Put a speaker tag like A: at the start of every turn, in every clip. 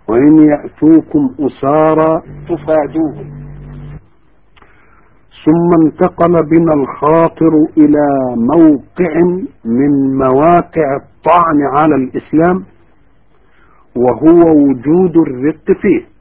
A: وإن يأتوكم أسارى تفادوهم ثم انتقل بنا الخاطر إلى موقع من مواقع الطعن على الإسلام وهو وجود الرق فيه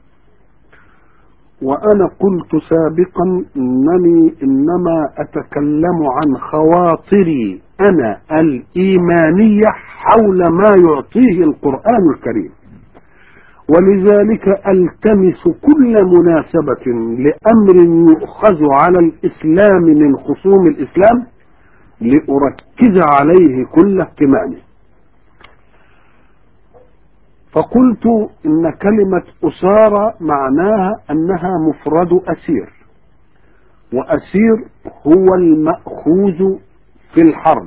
A: وأنا قلت سابقا أنني إنما أتكلم عن خواطري أنا الإيمانية حول ما يعطيه القرآن الكريم ولذلك التمس كل مناسبة لأمر يؤخذ على الإسلام من خصوم الإسلام لأركز عليه كل اهتمامي فقلت إن كلمة أسارة معناها أنها مفرد أسير وأسير هو المأخوذ في الحرب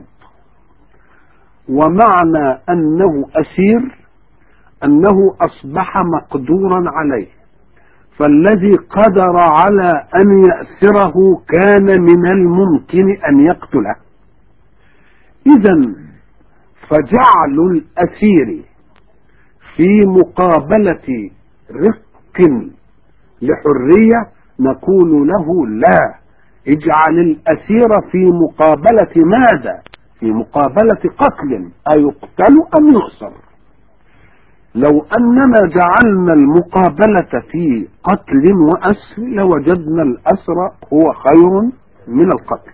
A: ومعنى أنه أسير أنه أصبح مقدورا عليه فالذي قدر على أن يأسره كان من الممكن أن يقتله إذا فجعل الأسير في مقابلة رق لحرية نقول له لا اجعل الأسير في مقابلة ماذا في مقابلة قتل أيقتل أم يؤسر لو أننا جعلنا المقابلة في قتل وأسر لوجدنا الأسر هو خير من القتل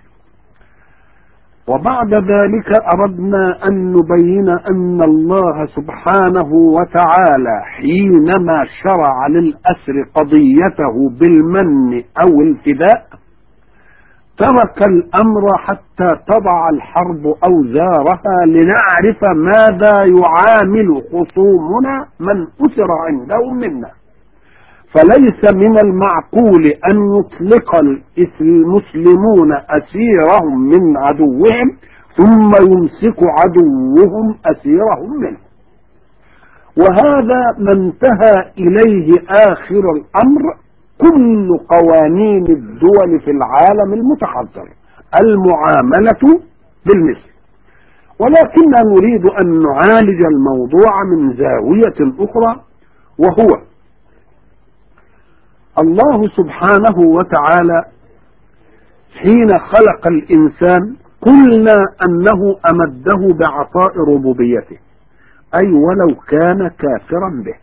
A: وبعد ذلك أردنا أن نبين أن الله سبحانه وتعالى حينما شرع للأسر قضيته بالمن أو الفداء ترك الأمر حتى تضع الحرب أوزارها لنعرف ماذا يعامل خصومنا من أسر عندهم منا فليس من المعقول أن يطلق المسلمون أسيرهم من عدوهم ثم يمسك عدوهم أسيرهم منه وهذا ما انتهى إليه آخر الأمر كل قوانين الدول في العالم المتحضر المعاملة بالمثل ولكننا نريد أن نعالج الموضوع من زاوية أخرى وهو الله سبحانه وتعالى حين خلق الإنسان قلنا أنه أمده بعطاء ربوبيته أي ولو كان كافرا به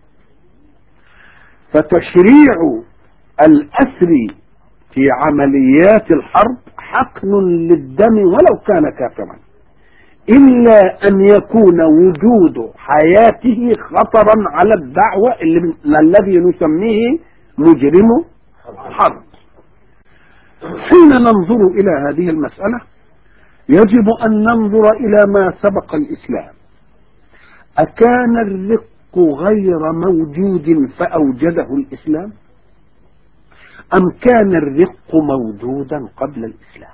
A: فتشريع الأسر في عمليات الحرب حقن للدم ولو كان كافرا إلا أن يكون وجود حياته خطرا على الدعوة اللي الذي نسميه مجرم حرب حين ننظر إلى هذه المسألة يجب أن ننظر إلى ما سبق الإسلام أكان الرق غير موجود فأوجده الإسلام أم كان الرق موجودا قبل الإسلام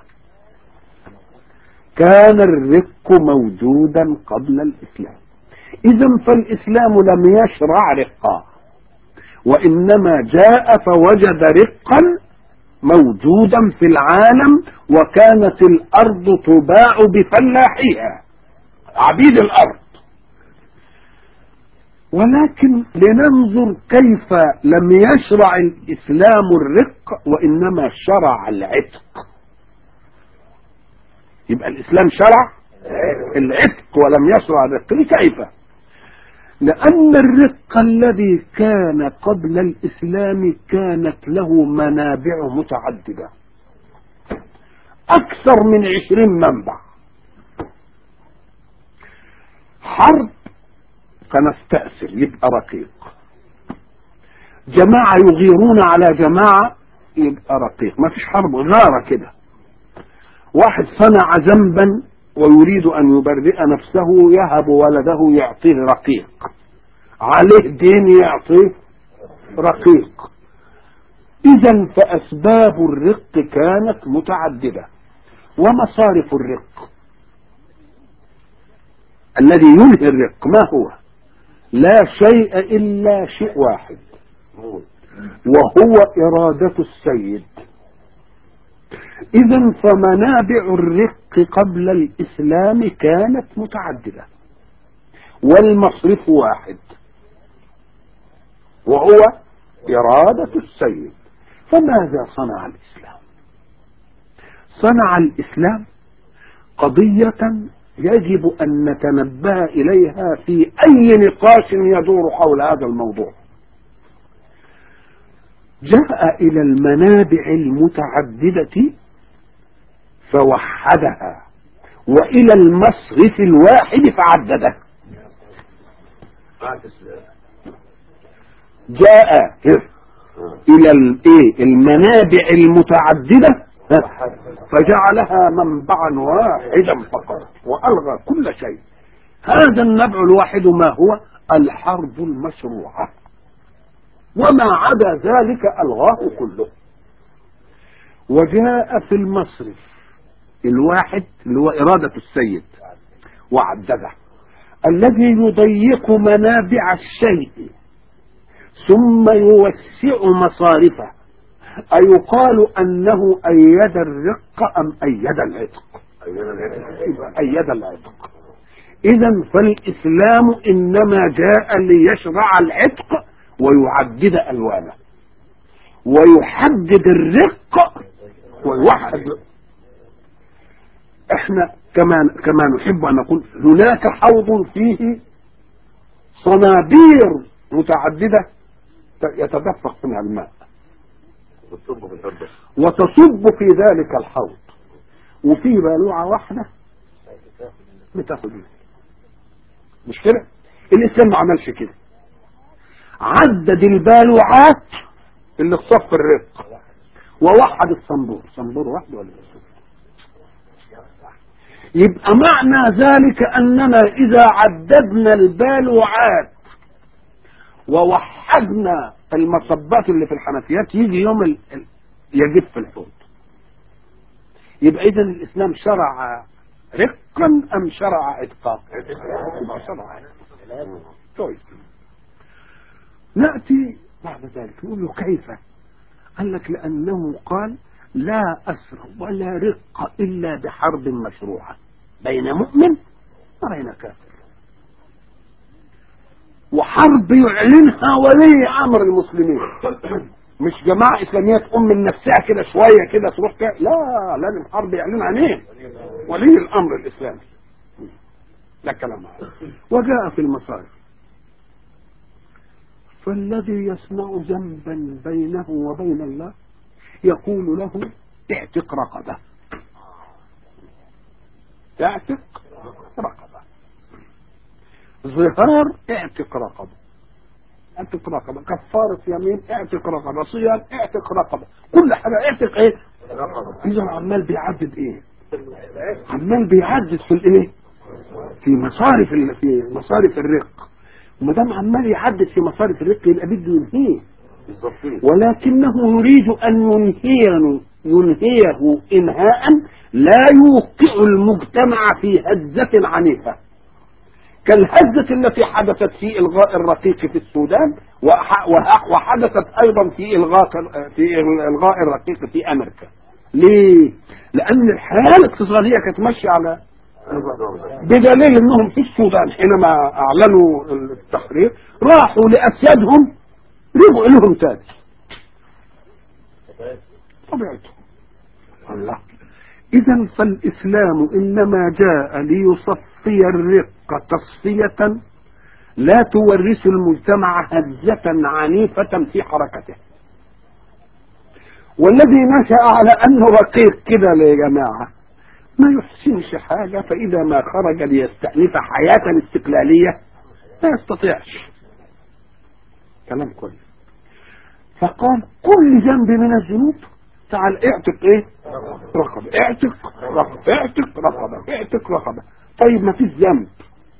A: كان الرق موجودا قبل الإسلام إذا فالإسلام لم يشرع رقا وإنما جاء فوجد رقا موجودا في العالم وكانت الأرض تباع بفلاحيها عبيد الأرض ولكن لننظر كيف لم يشرع الإسلام الرق وإنما شرع العتق يبقى الإسلام شرع العتق ولم يشرع الرق كيف لأن الرق الذي كان قبل الإسلام كانت له منابع متعددة أكثر من عشرين منبع حرب فنستأسر يبقى رقيق جماعة يغيرون على جماعة يبقى رقيق ما فيش حرب غارة كده واحد صنع ذنبا ويريد أن يبرئ نفسه يهب ولده يعطيه رقيق عليه دين يعطيه رقيق إذا فأسباب الرق كانت متعددة ومصارف الرق الذي ينهي الرق ما هو لا شيء إلا شيء واحد وهو إرادة السيد إذا فمنابع الرق قبل الإسلام كانت متعددة والمصرف واحد وهو إرادة السيد فماذا صنع الإسلام صنع الإسلام قضية يجب أن نتنبه إليها في أي نقاش يدور حول هذا الموضوع جاء إلى المنابع المتعددة فوحدها وإلى المصرف الواحد فعدده جاء إلى الإيه المنابع المتعددة فجعلها منبعا واحدا فقط وألغى كل شيء هذا النبع الواحد ما هو الحرب المشروعة وما عدا ذلك ألغاه كله وجاء في المصرف الواحد اللي هو إرادة السيد وعدده الذي يضيق منابع الشيء ثم يوسع مصارفه أيقال أنه أيد الرق أم أيد العتق أيد العتق إذا فالإسلام إنما جاء ليشرع العتق ويعدد ألوانه ويحدد الرق ويوحد احنا كما كما نحب ان نقول هناك حوض فيه صنابير متعدده يتدفق منها الماء وتصب في ذلك الحوض وفي بالوعه واحده بتاخد مش كده الاسلام ما عملش كده عدد البالوعات اللي في صف الرق ووحد الصنبور صنبور واحد ولا يبقى معنى ذلك اننا اذا عددنا البالوعات ووحدنا المصبات اللي في الحنفيات يجي يوم ال... يجف في الحوض يبقى اذا الاسلام شرع رقا ام شرع عتقا شرع طيب ناتي بعد ذلك نقول له كيف قال لك لانه قال لا أسر ولا رق إلا بحرب مشروعة بين مؤمن وبين كافر وحرب يعلنها ولي أمر المسلمين مش جماعة إسلامية تقوم من نفسها كده شوية كده تروح كده لا لازم حرب يعلنها مين ولي الأمر الإسلامي لا كلام هذا وجاء في المصارف فالذي يصنع ذنبا بينه وبين الله يقول له اعتق رقبة اعتق رقبة ظهار اعتق رقبة اعتق رقبة كفارة يمين اعتق رقبة صيام اعتق رقبة كل حاجة اعتق ايه اذا عمال بيعدد ايه عمال بيعدد في الايه في مصارف ال... في مصارف الرق وما دام عمال يعدد في مصارف الرق يبقى بده ينهيه ولكنه يريد أن ينهيه ينهيه إنهاء لا يوقع المجتمع في هزة عنيفة كالهزة التي حدثت في إلغاء الرقيق في السودان وحدثت أيضا في إلغاء في إلغاء الرقيق في أمريكا ليه؟ لأن الحالة الاقتصادية كانت ماشية على بدليل أنهم في السودان حينما أعلنوا التحرير راحوا لأسيادهم رجعوا لهم تاني طبيعتهم الله اذا فالاسلام انما جاء ليصفي الرق تصفية لا تورث المجتمع هزة عنيفة في حركته والذي نشأ على انه رقيق كده يا جماعة ما يحسنش حاجة فإذا ما خرج ليستأنف حياة استقلالية لا يستطيعش كلام كويس فقال كل ذنب من الذنوب تعال اعتق ايه رقبة اعتق رقبة اعتق رقبة اعتق رقبة طيب ما فيش ذنب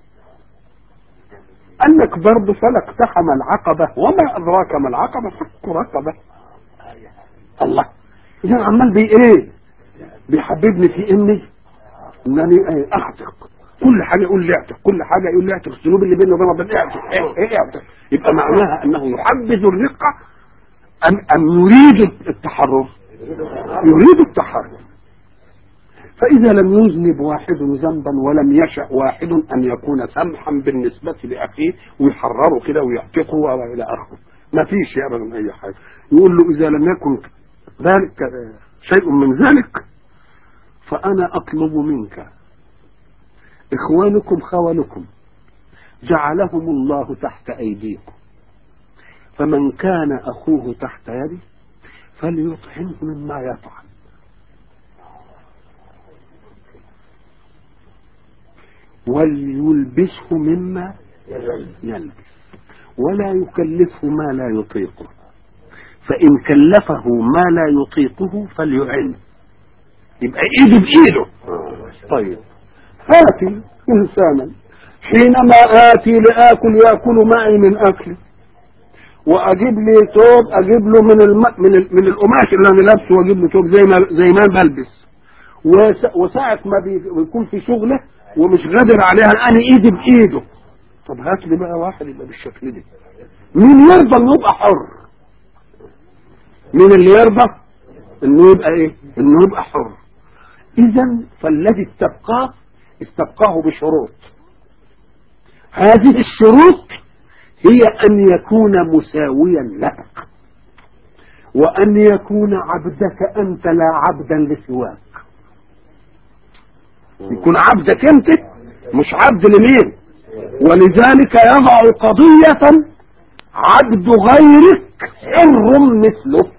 A: قال لك برضه فلا اقتحم العقبة وما أدراك ما العقبة فك رقبة الله إذا عمال بي إيه بيحببني في إني إنني إيه أعتق كل حاجة يقول لي اعتق كل حاجة يقول لي اعتق الذنوب اللي بيني وبين ربنا اعتق ايه ايه اعتق يبقى معناها أنه يحبذ الرقة أم أم يريد التحرر يريد التحرر فإذا لم يذنب واحد ذنبا ولم يشأ واحد أن يكون سمحا بالنسبة لأخيه ويحرره كده ويعتقه وإلى آخره ما فيش ابدا اي حاجه يقول له اذا لم يكن ذلك شيء من ذلك فانا اطلب منك اخوانكم خولكم جعلهم الله تحت ايديكم فمن كان اخوه تحت يدي فليطعمه مما يطعم وليلبسه مما يلبس ولا يكلفه ما لا يطيقه فإن كلفه ما لا يطيقه فليعن يبقى ايده بايده طيب هاتي انسانا حينما اتي لاكل ياكل معي من اكلي واجيب لي توب اجيب له من الم... من ال... من القماش اللي انا لابسه واجيب له توب زي ما زي ما بلبس وس... وساعة ما بي... بيكون في شغله ومش قادر عليها انا ايدي بايده طب هات لي بقى واحد يبقى بالشكل ده مين يرضى انه يبقى حر مين اللي يرضى انه يبقى ايه انه يبقى حر اذا فالذي استبقاه استبقاه بشروط هذه الشروط هي ان يكون مساويا لك وان يكون عبدك انت لا عبدا لسواك يكون عبدك انت مش عبد لمين ولذلك يضع قضية عبد غيرك حر مثلك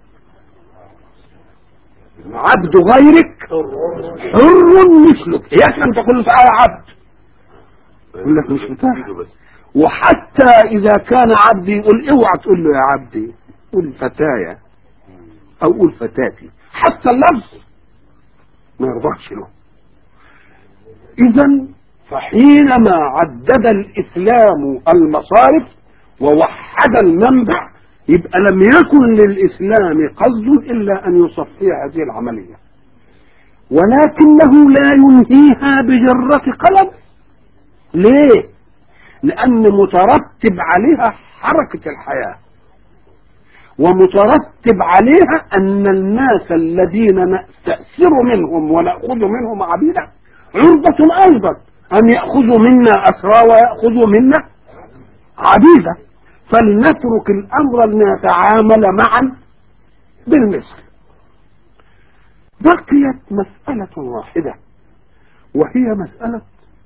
A: عبد غيرك حر مثلك يكفي ان تقول تعالى عبد يقول لك مش متاح وحتى اذا كان عبدي يقول اوعى تقول له يا عبدي قول فتايا او قول فتاتي حتى اللفظ ما يرضاش له اذا فحينما عدد الاسلام المصارف ووحد المنبع يبقى لم يكن للاسلام قصد الا ان يصفي هذه العمليه ولكنه لا ينهيها بجره قلم ليه لان مترتب عليها حركه الحياه ومترتب عليها ان الناس الذين نستأثر منهم ونأخذ منهم عبيدا عرضة ايضا ان يأخذوا منا اسرى ويأخذوا منا عبيدا فلنترك الامر لنتعامل معا بالمثل بقيت مسألة واحدة وهي مسألة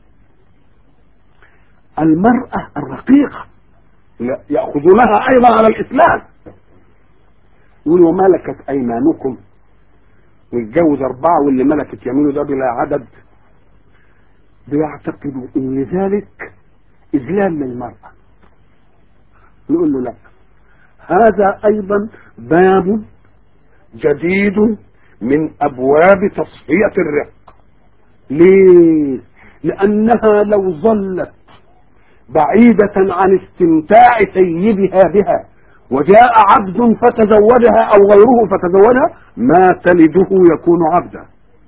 A: المرأة الرقيقة يأخذونها أيضا على الإسلام يقولوا ملكت أيمانكم ويتجوز أربعة واللي ملكت يمينه ده بلا عدد بيعتقدوا إن ذلك إذلال للمرأة نقول له لا هذا أيضا باب جديد من أبواب تصفية الرق ليه؟ لأنها لو ظلت بعيدة عن استمتاع سيدها بها وجاء عبد فتزوجها أو غيره فتزوجها ما تلده يكون عبدا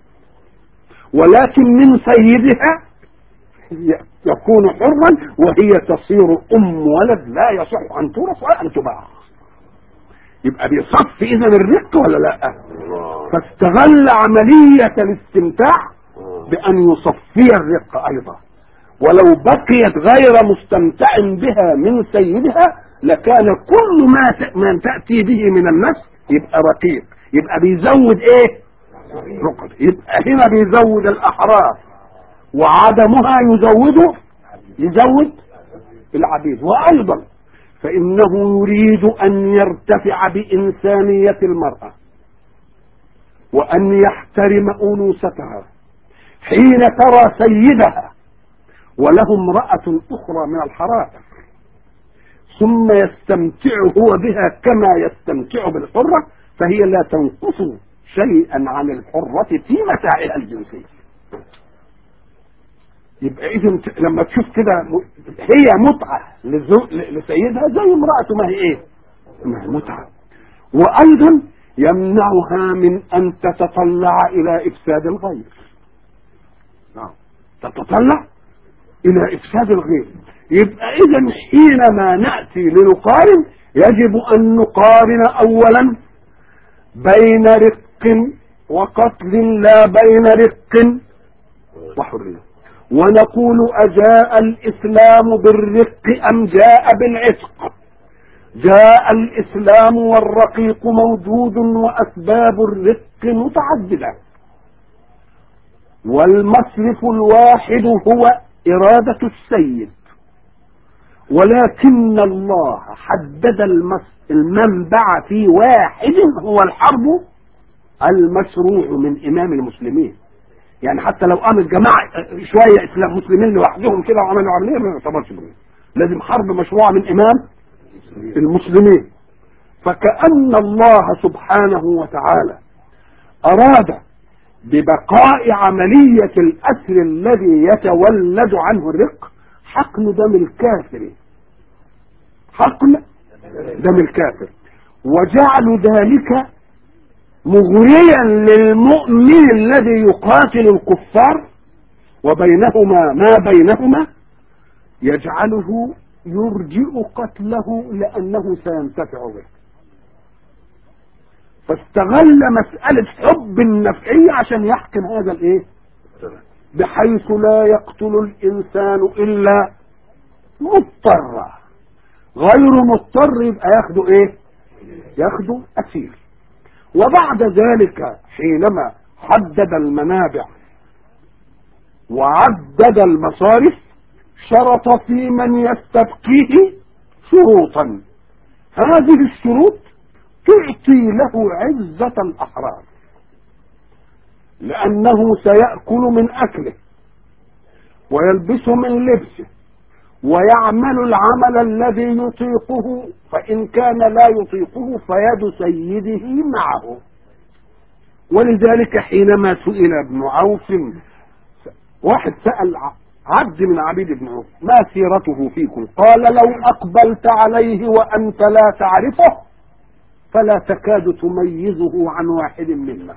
A: ولكن من سيدها يكون حرا وهي تصير أم ولد لا يصح أن تورث ولا أن تباع يبقى بيصفي إذا الرق ولا لا فاستغل عملية الاستمتاع بأن يصفي الرق أيضا ولو بقيت غير مستمتع بها من سيدها لكان كل ما ما تأتي به من النفس يبقى رقيق يبقى بيزود ايه رقد يبقى هنا بيزود الأحرار وعدمها يزود يزود العبيد وأيضا فإنه يريد أن يرتفع بإنسانية المرأة وأن يحترم أنوثتها حين ترى سيدها وله امرأة أخرى من الحرائر ثم يستمتع هو بها كما يستمتع بالحرة فهي لا تنقص شيئا عن الحرة في متاعها الجنسية يبقى إذا لما تشوف كده هي متعة لسيدها زي امرأته ما هي إيه؟ ما هي متعة وأيضا يمنعها من أن تتطلع إلى إفساد الغير نعم تتطلع الى افساد الغير يبقى اذا حينما ناتي لنقارن يجب ان نقارن اولا بين رق وقتل لا بين رق وحريه ونقول اجاء الاسلام بالرق ام جاء بالعتق جاء الإسلام والرقيق موجود وأسباب الرق متعددة والمصرف الواحد هو إرادة السيد ولكن الله حدد المنبع في واحد هو الحرب المشروع من إمام المسلمين يعني حتى لو قام الجماعة شوية إسلام مسلمين لوحدهم كده وعملوا عملية ما يعتبرش منهم لازم حرب مشروعة من إمام المسلمين فكأن الله سبحانه وتعالى أراد ببقاء عملية الأسر الذي يتولد عنه الرق حقن دم الكافر حقن دم الكافر وجعل ذلك مغريا للمؤمن الذي يقاتل الكفار وبينهما ما بينهما يجعله يرجئ قتله لأنه سينتفع به فاستغل مسألة حب النفعية عشان يحكم هذا الايه بحيث لا يقتل الإنسان إلا مضطر غير مضطر يبقى ياخده ايه ياخده أسير وبعد ذلك حينما حدد المنابع وعدد المصارف شرط في من يستبقيه شروطا هذه الشروط تعطي له عزة الأحرار لأنه سيأكل من أكله ويلبس من لبسه ويعمل العمل الذي يطيقه فإن كان لا يطيقه فيد سيده معه ولذلك حينما سئل ابن عوف واحد سأل عبد من عبيد ابن عوف ما سيرته فيكم قال لو أقبلت عليه وأنت لا تعرفه فلا تكاد تميزه عن واحد منا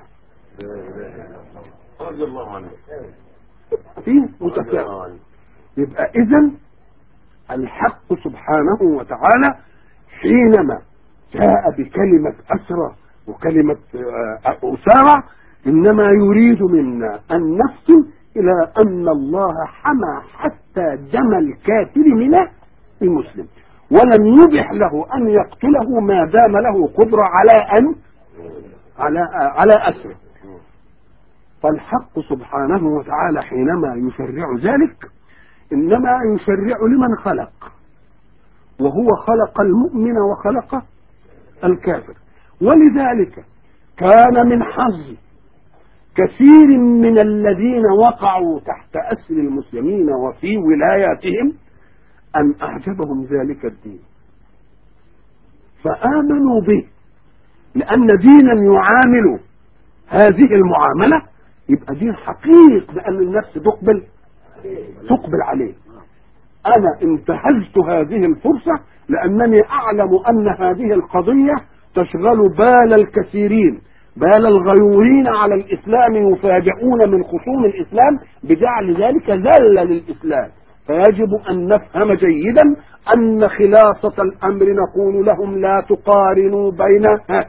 B: رضي الله عنه
A: فيه متفاهم يبقى إذا الحق سبحانه وتعالى حينما جاء بكلمة أسرى وكلمة أسارة إنما يريد منا أن نفصل إلى أن الله حمى حتى دم الكافر من المسلم ولم يبح له أن يقتله ما دام له قدرة على أن على على أسره فالحق سبحانه وتعالى حينما يشرع ذلك إنما يشرع لمن خلق وهو خلق المؤمن وخلق الكافر ولذلك كان من حظ كثير من الذين وقعوا تحت أسر المسلمين وفي ولاياتهم أن أعجبهم ذلك الدين فآمنوا به لأن دينا يعامل هذه المعاملة يبقى دين حقيق بأن النفس تقبل تقبل عليه أنا انتهزت هذه الفرصة لأنني أعلم أن هذه القضية تشغل بال الكثيرين بال الغيورين على الإسلام يفاجئون من خصوم الإسلام بجعل ذلك ذلة للإسلام فيجب أن نفهم جيدا أن خلاصة الأمر نقول لهم لا تقارنوا بين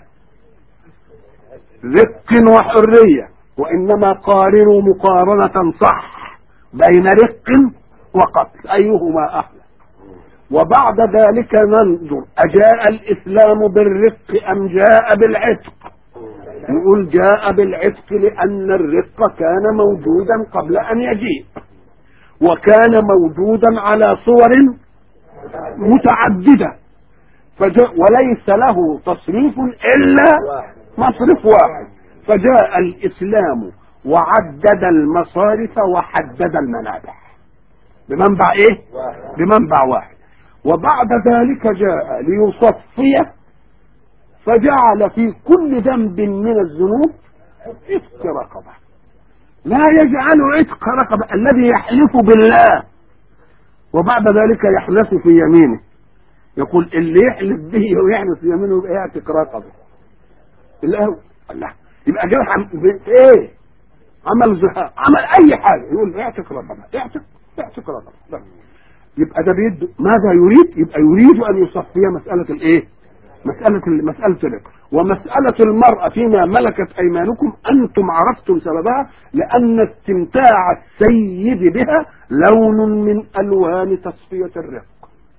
A: رق وحرية وإنما قارنوا مقارنة صح بين رق وقتل أيهما أحلى وبعد ذلك ننظر أجاء الإسلام بالرق أم جاء بالعتق نقول جاء بالعتق لأن الرق كان موجودا قبل أن يجيء وكان موجودا على صور متعددة فجاء وليس له تصريف إلا مصرف واحد فجاء الإسلام وعدد المصارف وحدد المنابع بمنبع ايه بمنبع واحد وبعد ذلك جاء ليصفي فجعل في كل ذنب من الذنوب عتق رقبه لا يجعل عتق رقبه الذي يحلف بالله وبعد ذلك يحلف في يمينه يقول اللي يحلف به ويحلف في يمينه يبقى يعتق رقبه الله الله يبقى جاء ايه عمل زهاء عمل اي حاجه يقول اعتق رقبه اعتق اعتق رقبه يبقى ده بيد ماذا يريد يبقى يريد ان يصفي مساله الايه مساله مساله الرق ومساله المراه فيما ملكت ايمانكم انتم عرفتم سببها لان استمتاع السيد بها لون من الوان تصفيه الرق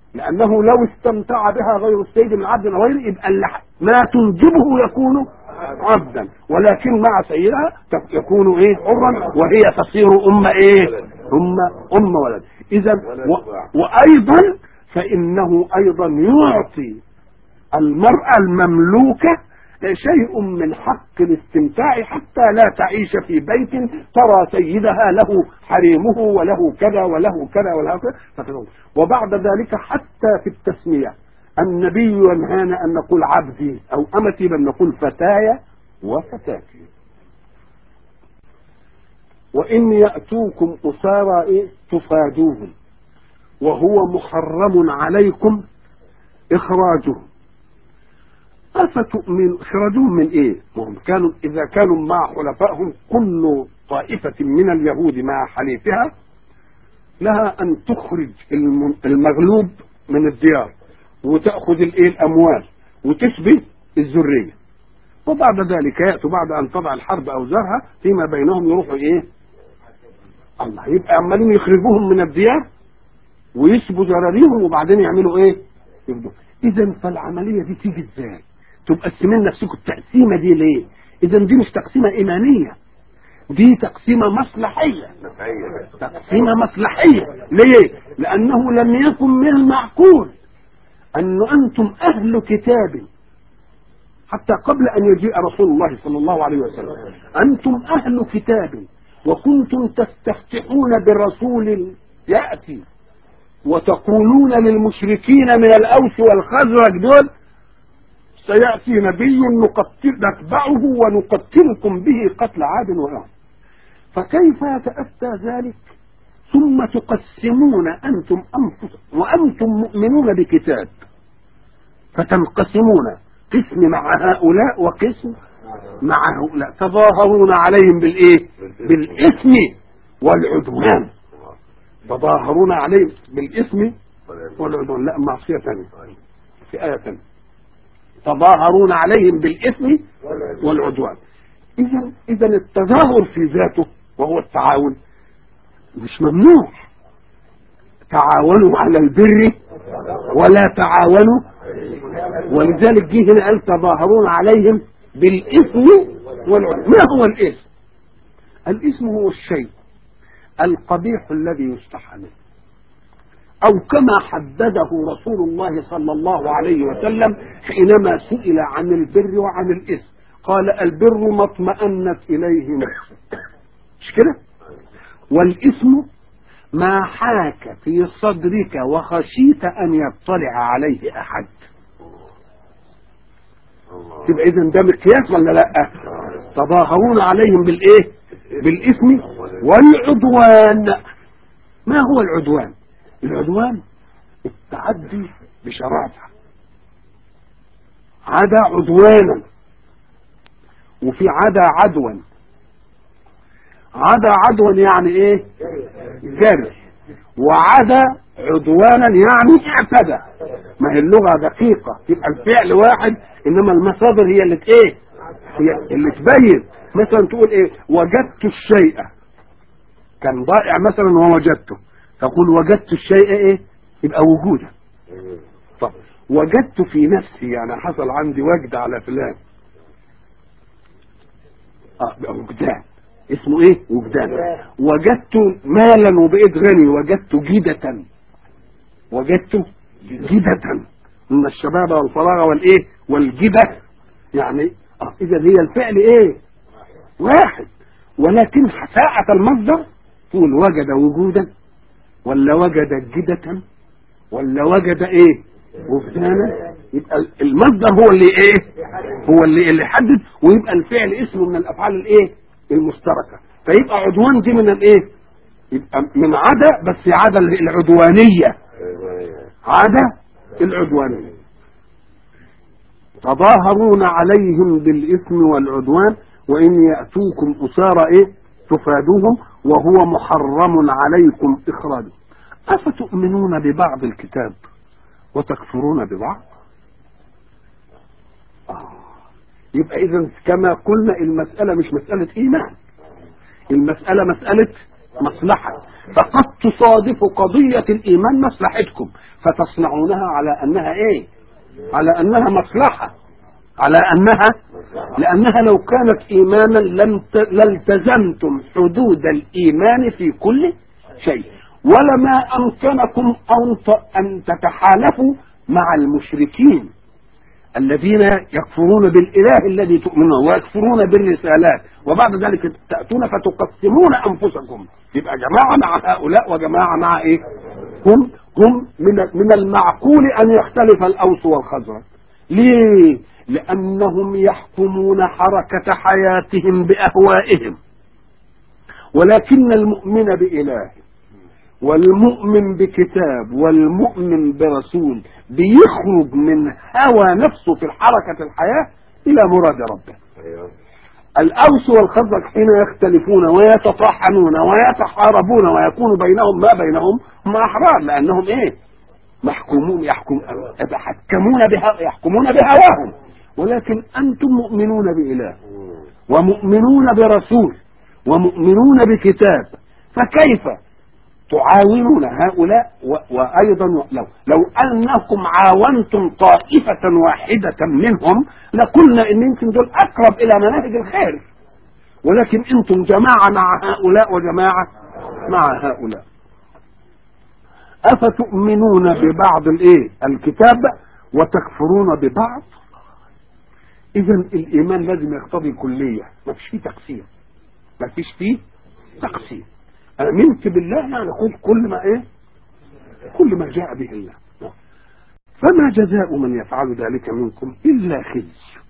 A: لأنه لو استمتع بها غير السيد من عبد أو غيره يبقى اللي ما تنجبه يكون عبدا ولكن مع سيدها تك- يكون ايه حرا وهي تصير أم ايه أم أم ولد إذا و... وأيضا فإنه أيضا يعطي المرأة المملوكة شيء من حق الاستمتاع حتى لا تعيش في بيت ترى سيدها له حريمه وله كذا وله كذا وله كذا فتقول. وبعد ذلك حتى في التسمية النبي ينهانا أن نقول عبدي أو أمتي بل نقول فتاي وفتاتي وإن يأتوكم أسارى إيه تفادوهم وهو محرم عليكم إخراجهم أفتؤمن إخراجهم من إيه؟ وهم كانوا إذا كانوا مع حلفائهم كل طائفة من اليهود مع حليفها لها أن تخرج الم- المغلوب من الديار وتأخذ الإيه الأموال وتشبه الذرية وبعد ذلك يأتوا بعد أن تضع الحرب أوزارها فيما بينهم يروحوا إيه؟ الله يبقى عمالين يخرجوهم من الديار ويسبوا ذراريهم وبعدين يعملوا ايه؟ يبدو اذا فالعمليه دي تيجي ازاي؟ تقسمين نفسكم التقسيمه دي ليه؟ اذا دي مش تقسيمه ايمانيه دي تقسيمه مصلحيه تقسيمه مصلحيه ليه؟ لانه لم يكن من المعقول ان انتم اهل كتاب حتى قبل ان يجيء رسول الله صلى الله عليه وسلم انتم اهل كتاب وكنتم تستفتحون برسول ياتي وتقولون للمشركين من الاوس والخزرج دول سياتي نبي نقتل نتبعه ونقتلكم به قتل عاد وعاد فكيف يتاتى ذلك ثم تقسمون انتم انفسكم وانتم مؤمنون بكتاب فتنقسمون قسم مع هؤلاء وقسم مع هؤلاء تظاهرون عليهم بالايه بالاثم والعدوان تظاهرون عليهم بالاثم والعدوان لا معصيه ثانيه في ايه ثانيه تظاهرون عليهم بالاثم والعدوان اذا اذا التظاهر في ذاته وهو التعاون مش ممنوع تعاونوا على البر ولا تعاونوا ولذلك جه هنا قال تظاهرون عليهم بالاثم والعدوان ما هو الاثم الاثم هو الشيء القبيح الذي يستحى منه او كما حدده رسول الله صلى الله عليه وسلم حينما سئل عن البر وعن الاثم قال البر ما اطمأنت اليه نفسك مش كده والاثم ما حاك في صدرك وخشيت ان يطلع عليه احد تبقى اذا ده مقياس ولا لا تظاهرون عليهم بالايه بالاثم والعدوان ما هو العدوان العدوان التعدي بشراسة عدا عدوانا وفي عدا عدوا عدا عدوا يعني ايه جري وعدا عدوانا يعني اعتدى ما هي اللغة دقيقة يبقى الفعل واحد انما المصادر هي اللي ت- ايه هي اللي تبين مثلا تقول ايه وجدت الشيء كان ضائع مثلا ووجدته تقول وجدت الشيء ايه يبقى وجودا طب وجدت في نفسي يعني حصل عندي وجد على فلان اه يبقى وجدان اسمه ايه وجدان وجدت مالا وبقيت غني وجدت جدة وجدت جدة من الشباب والفراغ والايه والجدة يعني اه اذا هي الفعل ايه واحد ولكن ساعة المصدر تقول وجد وجودا ولا وجد جدة ولا وجد ايه وجدانا يبقى المصدر هو اللي ايه هو اللي اللي يحدد ويبقى الفعل اسمه من الافعال الايه المشتركه فيبقى عدوان دي من الايه يبقى من عدا بس عدا العدوانيه عدا العدوانيه تظاهرون عليهم بالاثم والعدوان وان ياتوكم اسارى ايه تفادوهم وهو محرم عليكم اخراجهم افتؤمنون ببعض الكتاب وتكفرون ببعض آه. يبقى اذا كما قلنا المسألة مش مسألة ايمان المسألة مسألة مصلحة فقد تصادف قضية الايمان مصلحتكم فتصنعونها على انها ايه على انها مصلحه على انها لانها لو كانت ايمانا لم لالتزمتم حدود الايمان في كل شيء ولما امكنكم ان ان تتحالفوا مع المشركين الذين يكفرون بالاله الذي تؤمنون ويكفرون بالرسالات وبعد ذلك تاتون فتقسمون انفسكم يبقى جماعه مع هؤلاء وجماعه مع ايه؟ هم هم من من المعقول ان يختلف الاوس والخزرج. ليه؟ لانهم يحكمون حركه حياتهم باهوائهم. ولكن المؤمن باله والمؤمن بكتاب والمؤمن برسول بيخرج من هوى نفسه في حركة الحياة إلى مراد ربه الأوس والخزرج حين يختلفون ويتطاحنون ويتحاربون ويكون بينهم ما بينهم هم أحرار لأنهم إيه محكومون يحكم يتحكمون بها يحكمون بهواهم ولكن أنتم مؤمنون بإله ومؤمنون برسول ومؤمنون بكتاب فكيف تعاونون هؤلاء وايضا لو لو انكم عاونتم طائفه واحده منهم لقلنا ان يمكن دول اقرب الى مناهج الخير ولكن انتم جماعه مع هؤلاء وجماعه مع هؤلاء افتؤمنون ببعض الايه الكتاب وتكفرون ببعض اذا الايمان لازم يقتضي كليه ما فيش فيه تقسيم ما فيش فيه تقسيم امنت بالله يعني خذ كل ما ايه كل ما جاء به الله فما جزاء من يفعل ذلك منكم الا خزي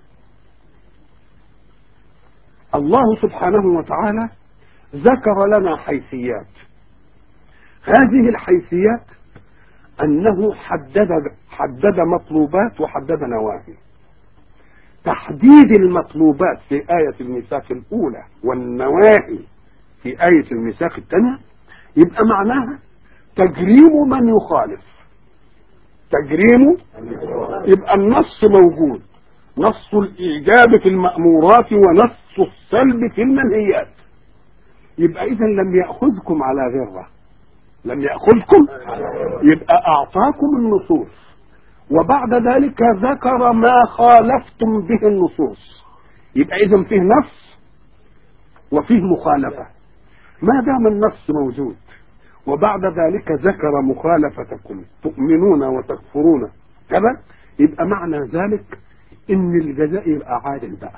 A: الله سبحانه وتعالى ذكر لنا حيثيات هذه الحيثيات انه حدد حدد مطلوبات وحدد نواهي تحديد المطلوبات في آية الميثاق الأولى والنواهي في آية الميثاق الثانية يبقى معناها تجريم من يخالف تجريم يبقى النص موجود نص الإيجاب في المأمورات ونص السلب في المنهيات يبقى إذا لم يأخذكم على غرة لم يأخذكم يبقى أعطاكم النصوص وبعد ذلك ذكر ما خالفتم به النصوص يبقى إذا فيه نص وفيه مخالفة ما دام النص موجود وبعد ذلك ذكر مخالفتكم تؤمنون وتكفرون كذا يبقى معنى ذلك ان الجزاء يبقى عادل بقى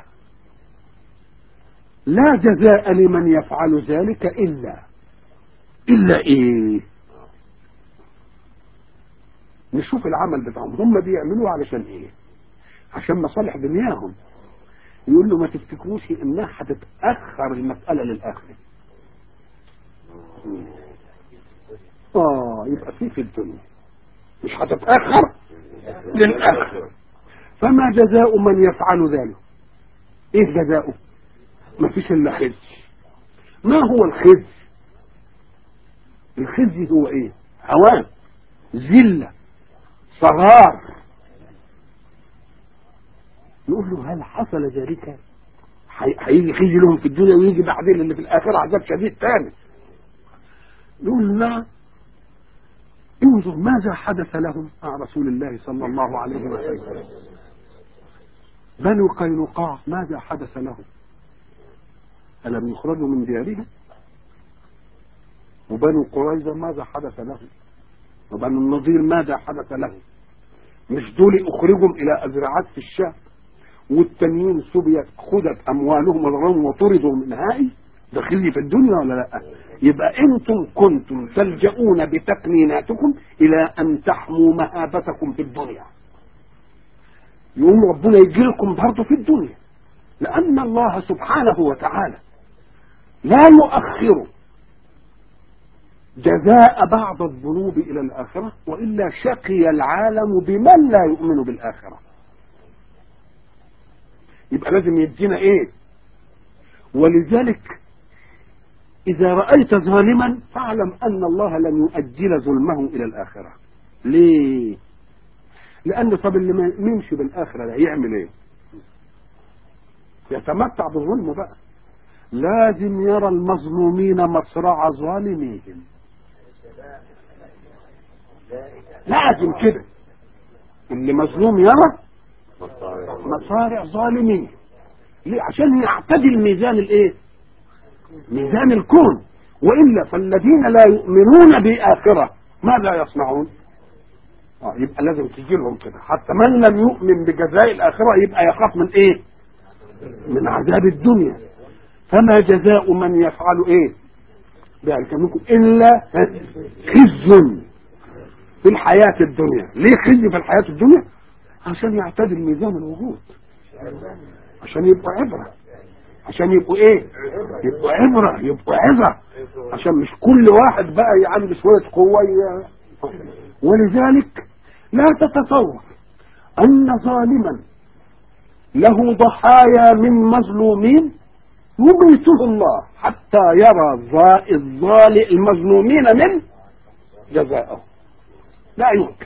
A: لا جزاء لمن يفعل ذلك الا الا ايه نشوف العمل بتاعهم هم بيعملوه علشان ايه عشان مصالح دنياهم يقول له ما تفتكروش انها هتتاخر المساله للاخره اه يبقى في في الدنيا مش هتتاخر للاخره فما جزاء من يفعل ذلك ايه جزاؤه ما فيش الا خزي ما هو الخزي الخزي هو ايه هوان ذله صغار نقول له هل حصل ذلك هيجي خزي لهم في الدنيا ويجي بعدين اللي في الاخره عذاب شديد تاني يقول لا انظر ماذا حدث لهم مع رسول الله صلى الله عليه وسلم بنو قينقاع ماذا حدث لهم ألم يخرجوا من ديارهم وبنو قريظة ماذا حدث لهم وبنو النضير ماذا حدث لهم مش دول اخرجوا الى ازرعات في الشام والتانيين سبيت خدت اموالهم وضرهم وطردوا من هائي داخلي في الدنيا ولا لا يبقى انتم كنتم تلجؤون بتقنيناتكم الى ان تحموا مهابتكم في الدنيا يقوم ربنا يجي لكم برضه في الدنيا لان الله سبحانه وتعالى لا يؤخر جزاء بعض الذنوب الى الاخره والا شقي العالم بمن لا يؤمن بالاخره يبقى لازم يدينا ايه ولذلك اذا رايت ظالما فاعلم ان الله لم يؤجل ظلمه الى الاخره ليه لان طب اللي ما يؤمنش بالاخره ده يعمل ايه يتمتع بظلمه بقى لازم يرى المظلومين مصرع ظالميهم لازم كده اللي مظلوم يرى مصارع ظالمين ليه عشان يعتدل ميزان الايه ميزان الكون والا فالذين لا يؤمنون باخره ماذا يصنعون اه يبقى لازم تجي لهم كده حتى من لم يؤمن بجزاء الاخره يبقى يخاف من ايه من عذاب الدنيا فما جزاء من يفعل ايه ذلك منكم الا خزي في الحياه الدنيا ليه خزي في الحياه الدنيا عشان يعتدل ميزان الوجود عشان يبقوا عبره عشان يبقوا ايه يبقوا عبره يبقوا عظه عشان مش كل واحد بقى عنده شويه قوه ي- ولذلك لا تتصور ان ظالما له ضحايا من مظلومين يميته الله حتى يرى ظا- الظالم المظلومين من جزاءه لا يمكن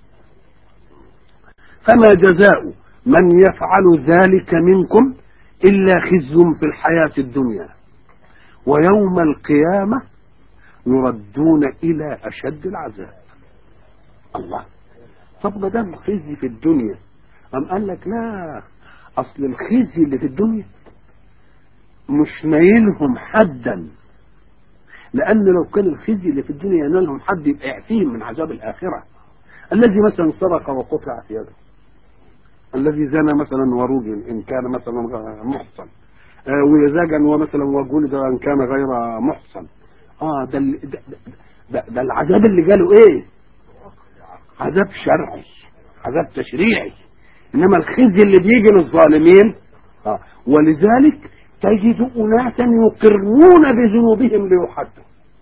A: فما جزاء من يفعل ذلك منكم إلا خزي في الحياة الدنيا ويوم القيامة يردون إلى أشد العذاب الله طب ما دام خزي في الدنيا أم قال لك لا أصل الخزي اللي في الدنيا مش نايلهم حدا لأن لو كان الخزي اللي في الدنيا ينالهم حد يبقى يعفيهم من عذاب الآخرة الذي مثلا سرق وقطعت يده الذي زنى مثلا ورجل ان كان مثلا محصن آه وزاجا ومثلا وجلد ان كان غير محصن اه ده ال- ده, ده, ده, ده العذاب اللي جاله ايه عذاب شرعي عذاب تشريعي انما الخزي اللي بيجي للظالمين آه ولذلك تجد اناسا يقرون بذنوبهم ليحدوا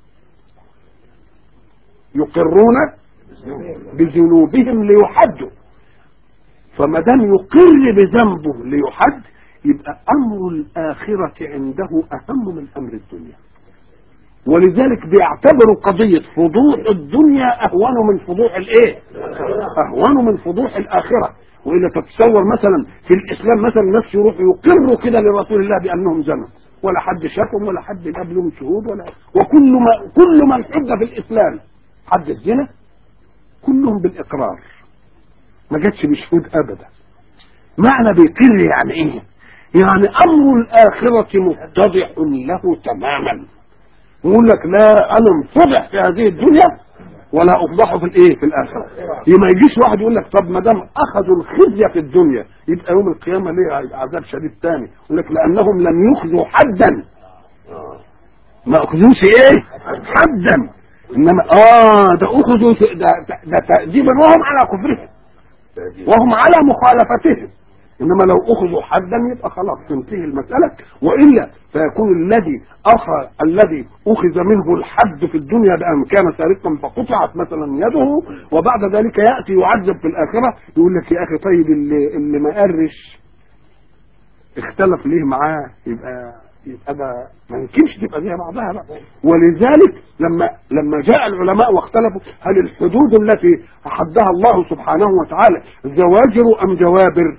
A: يقرون بذنوبهم ليحدوا فما دام يقر بذنبه ليحد يبقى امر الاخره عنده اهم من امر الدنيا ولذلك بيعتبروا قضيه فضوح الدنيا اهون من فضوح الايه اهون من فضوح الاخره والا تتصور مثلا في الاسلام مثلا الناس يروحوا يقروا كده لرسول الله بانهم زنوا ولا حد شافهم ولا حد جاب لهم شهود ولا وكل ما كل من حج في الاسلام حد الزنا كلهم بالاقرار ما جاتش بشهود ابدا معنى بيقر يعني ايه يعني امر الاخره متضح له تماما يقول لك لا انا انفضح في هذه الدنيا ولا افضحه في الايه في الاخره ما يجيش واحد يقول لك طب ما دام اخذوا الخزي في الدنيا يبقى يوم القيامه ليه عذاب شديد تاني يقول لك لانهم لم يخذوا حدا ما اخذوش ايه حدا انما اه ده اخذوا في- ده, ده, ده تأديبا وهم على كفرهم وهم على مخالفتهم انما لو اخذوا حدا يبقى خلاص تنتهي المساله والا فيكون الذي اخذ الذي اخذ منه الحد في الدنيا بان كان سارقا فقطعت مثلا يده وبعد ذلك ياتي يعذب في الاخره يقول لك يا اخي طيب اللي, اللي ما قرش اختلف ليه معاه يبقى يبقى ده ما يمكنش تبقى زي بعضها بقى ولذلك لما لما جاء العلماء واختلفوا هل الحدود التي حدها الله سبحانه وتعالى زواجر ام جوابر؟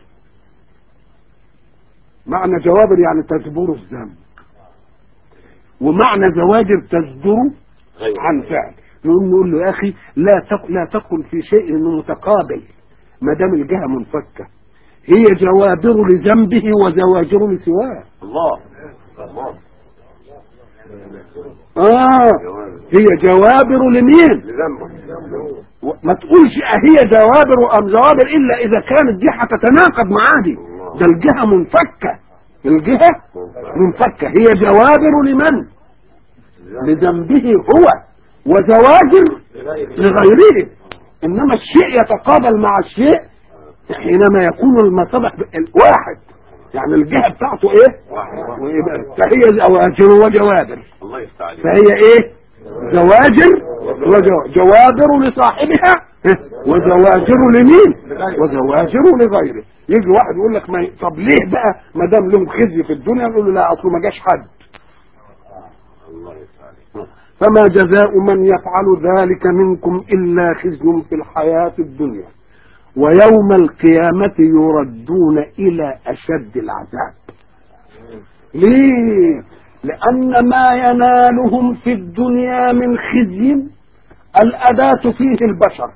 A: معنى جوابر يعني تجبر الذنب ومعنى زواجر تصدر عن فعل نقول نقول له يا اخي لا تق... لا تقل في شيء انه متقابل ما دام الجهه منفكه هي جوابر لذنبه وزواجر لسواه
B: الله الله
A: اه هي جوابر لمين
B: لذنبه
A: و- ما تقولش هي جوابر ام جوابر الا اذا كانت دي هتتناقض معاه دي ده الجهه منفكه الجهه منفكه هي جوابر لمن لذنبه هو وزواجر لغيره انما الشيء يتقابل مع الشيء حينما يكون المصالح واحد يعني الجهه بتاعته ايه ويبقى فهي زواجر وجوابر
B: الله يفتح عليك
A: فهي ايه زواجر وجو- جوابر لصاحبها وزواجر لمين وزواجر لغيره يجي واحد يقول لك ما ي- طب ليه بقى ما دام لهم خزي في الدنيا نقول له لا اصله ما جاش حد
B: الله يفتح عليك
A: فما جزاء من يفعل ذلك منكم الا خزي في الحياه الدنيا ويوم القيامه يردون الى اشد العذاب ليه لان ما ينالهم في الدنيا من خزي الأداة فيه البشر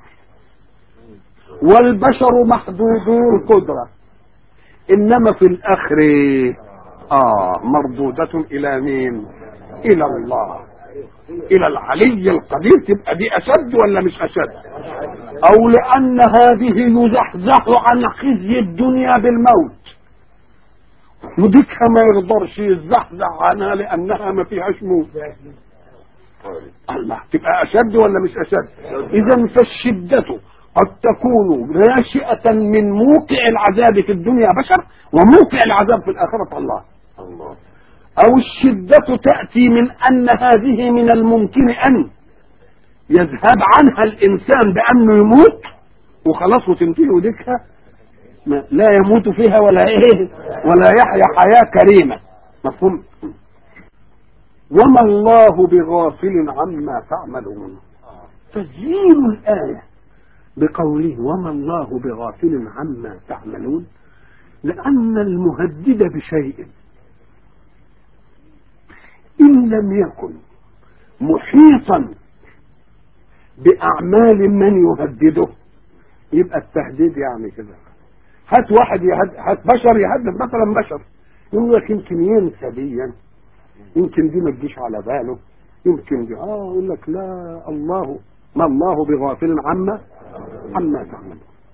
A: والبشر محدودو القدرة إنما في الآخر آه مردودة إلى مين إلى الله إلى العلي القدير تبقى دي أشد ولا مش أشد أو لأن هذه يزحزح عن خزي الدنيا بالموت وديكها ما يقدرش يزحزح عنها لأنها ما فيهاش موت الله تبقى أشد ولا مش أشد إذا فالشدة قد تكون ناشئة من موقع العذاب في الدنيا بشر وموقع العذاب في الآخرة الله
B: الله
A: أو الشدة تأتي من أن هذه من الممكن أن يذهب عنها الإنسان بأنه يموت وخلاص وتنتهي وديكها ما- لا يموت فيها ولا إيه ولا يحيا حياة كريمة مفهوم وما الله بغافل عما تعملون تسجيل الآية بقوله وما الله بغافل عما تعملون لأن المهدد بشيء إن لم يكن محيطا بأعمال من يهدده يبقى التهديد يعني كده هات واحد يهد هات بشر يهدد مثلا بشر يقول لك يمكن ينسى ديا يمكن دي ما تجيش على باله يمكن دي اه يقول لك لا الله ما الله بغافل عما عما تعملون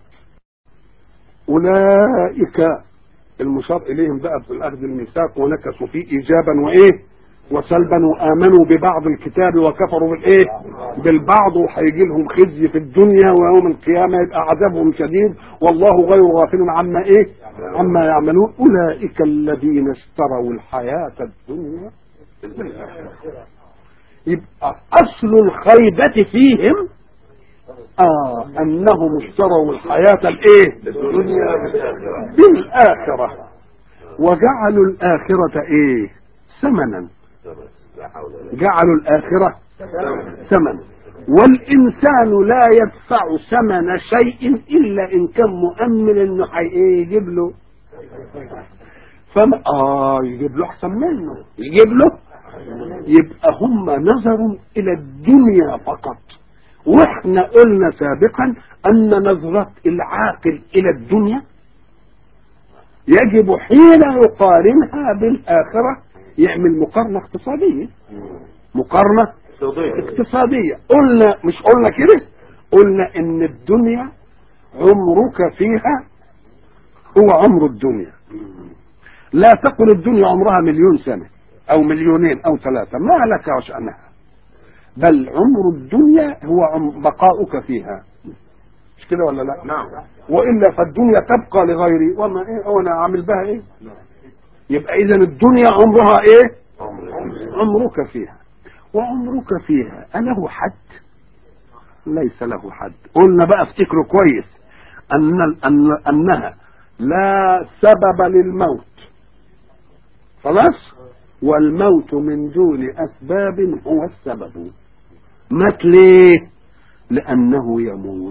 A: اولئك المشار اليهم بقى في الاخذ الميثاق ونكثوا فيه ايجابا وايه وسلبا وامنوا ببعض الكتاب وكفروا بالايه بالبعض وهيجي لهم خزي في الدنيا ويوم القيامه يبقى عذابهم شديد والله غير غافل عما ايه عما يعملون اولئك الذين اشتروا الحياه الدنيا بالآخرة. يبقى اصل الخيبه فيهم اه انهم اشتروا الحياه الايه
B: الدنيا بالآخرة
A: بالاخره وجعلوا الاخره ايه ثمنا
B: لا حول ولا
A: جعلوا الآخرة ثمن والإنسان لا يدفع ثمن شيء إلا إن كان مؤمن إنه حي إيه يجيب له فما آه يجيب له أحسن منه يجيب له يبقى هم نظروا إلى الدنيا فقط واحنا قلنا سابقا أن نظرة العاقل إلى الدنيا يجب حين يقارنها بالآخرة يعمل مقارنة اقتصادية مقارنة
B: صديق
A: اقتصادية قلنا مش قلنا كده قلنا ان الدنيا عمرك فيها هو عمر الدنيا لا تقل الدنيا عمرها مليون سنة او مليونين او ثلاثة ما لك وشأنها بل عمر الدنيا هو عم- بقاؤك فيها مش كده ولا لا
B: نعم
A: والا فالدنيا تبقى لغيري وما ايه وانا عامل بها ايه يبقى اذا الدنيا عمرها ايه عمرك فيها وعمرك فيها أله حد ليس له حد قلنا بقى افتكروا كويس أن أن أنها لا سبب للموت خلاص والموت من دون أسباب هو السبب مات ليه لأنه يموت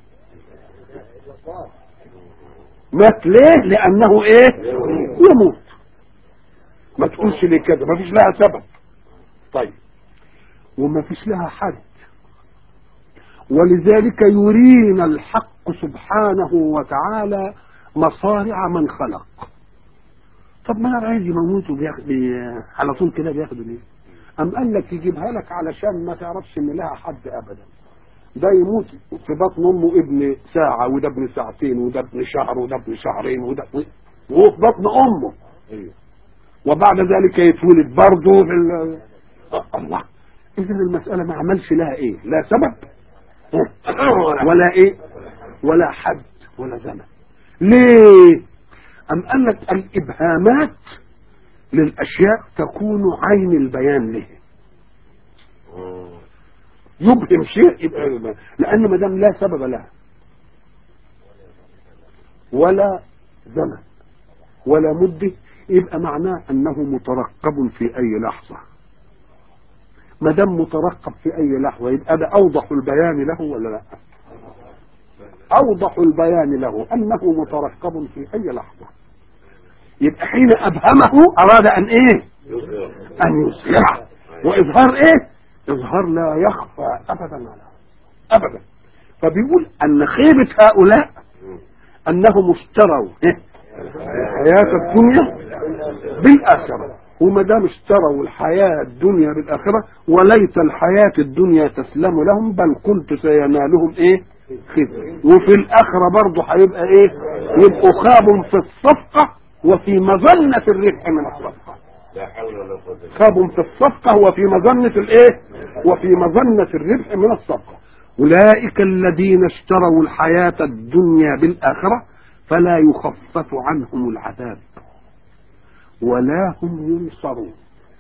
A: مات ليه لأنه إيه يموت ما تقولش ليه كده ما فيش لها سبب طيب وما فيش لها حد ولذلك يرينا الحق سبحانه وتعالى مصارع من خلق طب ما انا عايز يموت وبياخد بي- على طول كده بياخدوا ليه أم قال لك يجيبها لك علشان ما تعرفش ان لها حد ابدا ده يموت في بطن امه ابن ساعة وده ابن ساعتين وده ابن شهر وده ابن شهرين وده وهو في بطن امه
B: ايوه
A: وبعد ذلك يتولد برضه في ال- آه، الله اذا المسألة ما عملش لها ايه لا سبب ولا ايه ولا حد ولا زمن ليه ام قال لك الابهامات للاشياء تكون عين البيان له يبهم شيء يبقى يبقى. لان ما دام لا سبب لها ولا زمن ولا مده يبقى معناه انه مترقب في اي لحظه ما دام مترقب في اي لحظه يبقى ده اوضح البيان له ولا لا اوضح البيان له انه مترقب في اي لحظه يبقى حين ابهمه اراد ان ايه ان يظهره واظهار ايه اظهار لا يخفى ابدا على ابدا فبيقول ان خيبه هؤلاء انهم اشتروا الحياه الدنيا بالاخره وما دام اشتروا الحياه الدنيا بالاخره وليت الحياه الدنيا تسلم لهم بل قلت سينالهم ايه خزي وفي الاخره برضه هيبقى ايه يبقوا خاب في الصفقه وفي مظنه الربح من الصفقه
B: لا حول ولا قوة إلا
A: خاب في الصفقة وفي مظنة الايه وفي مظنة الربح من الصفقة أولئك الذين اشتروا الحياة الدنيا بالآخرة فلا يخفف عنهم العذاب ولا هم ينصرون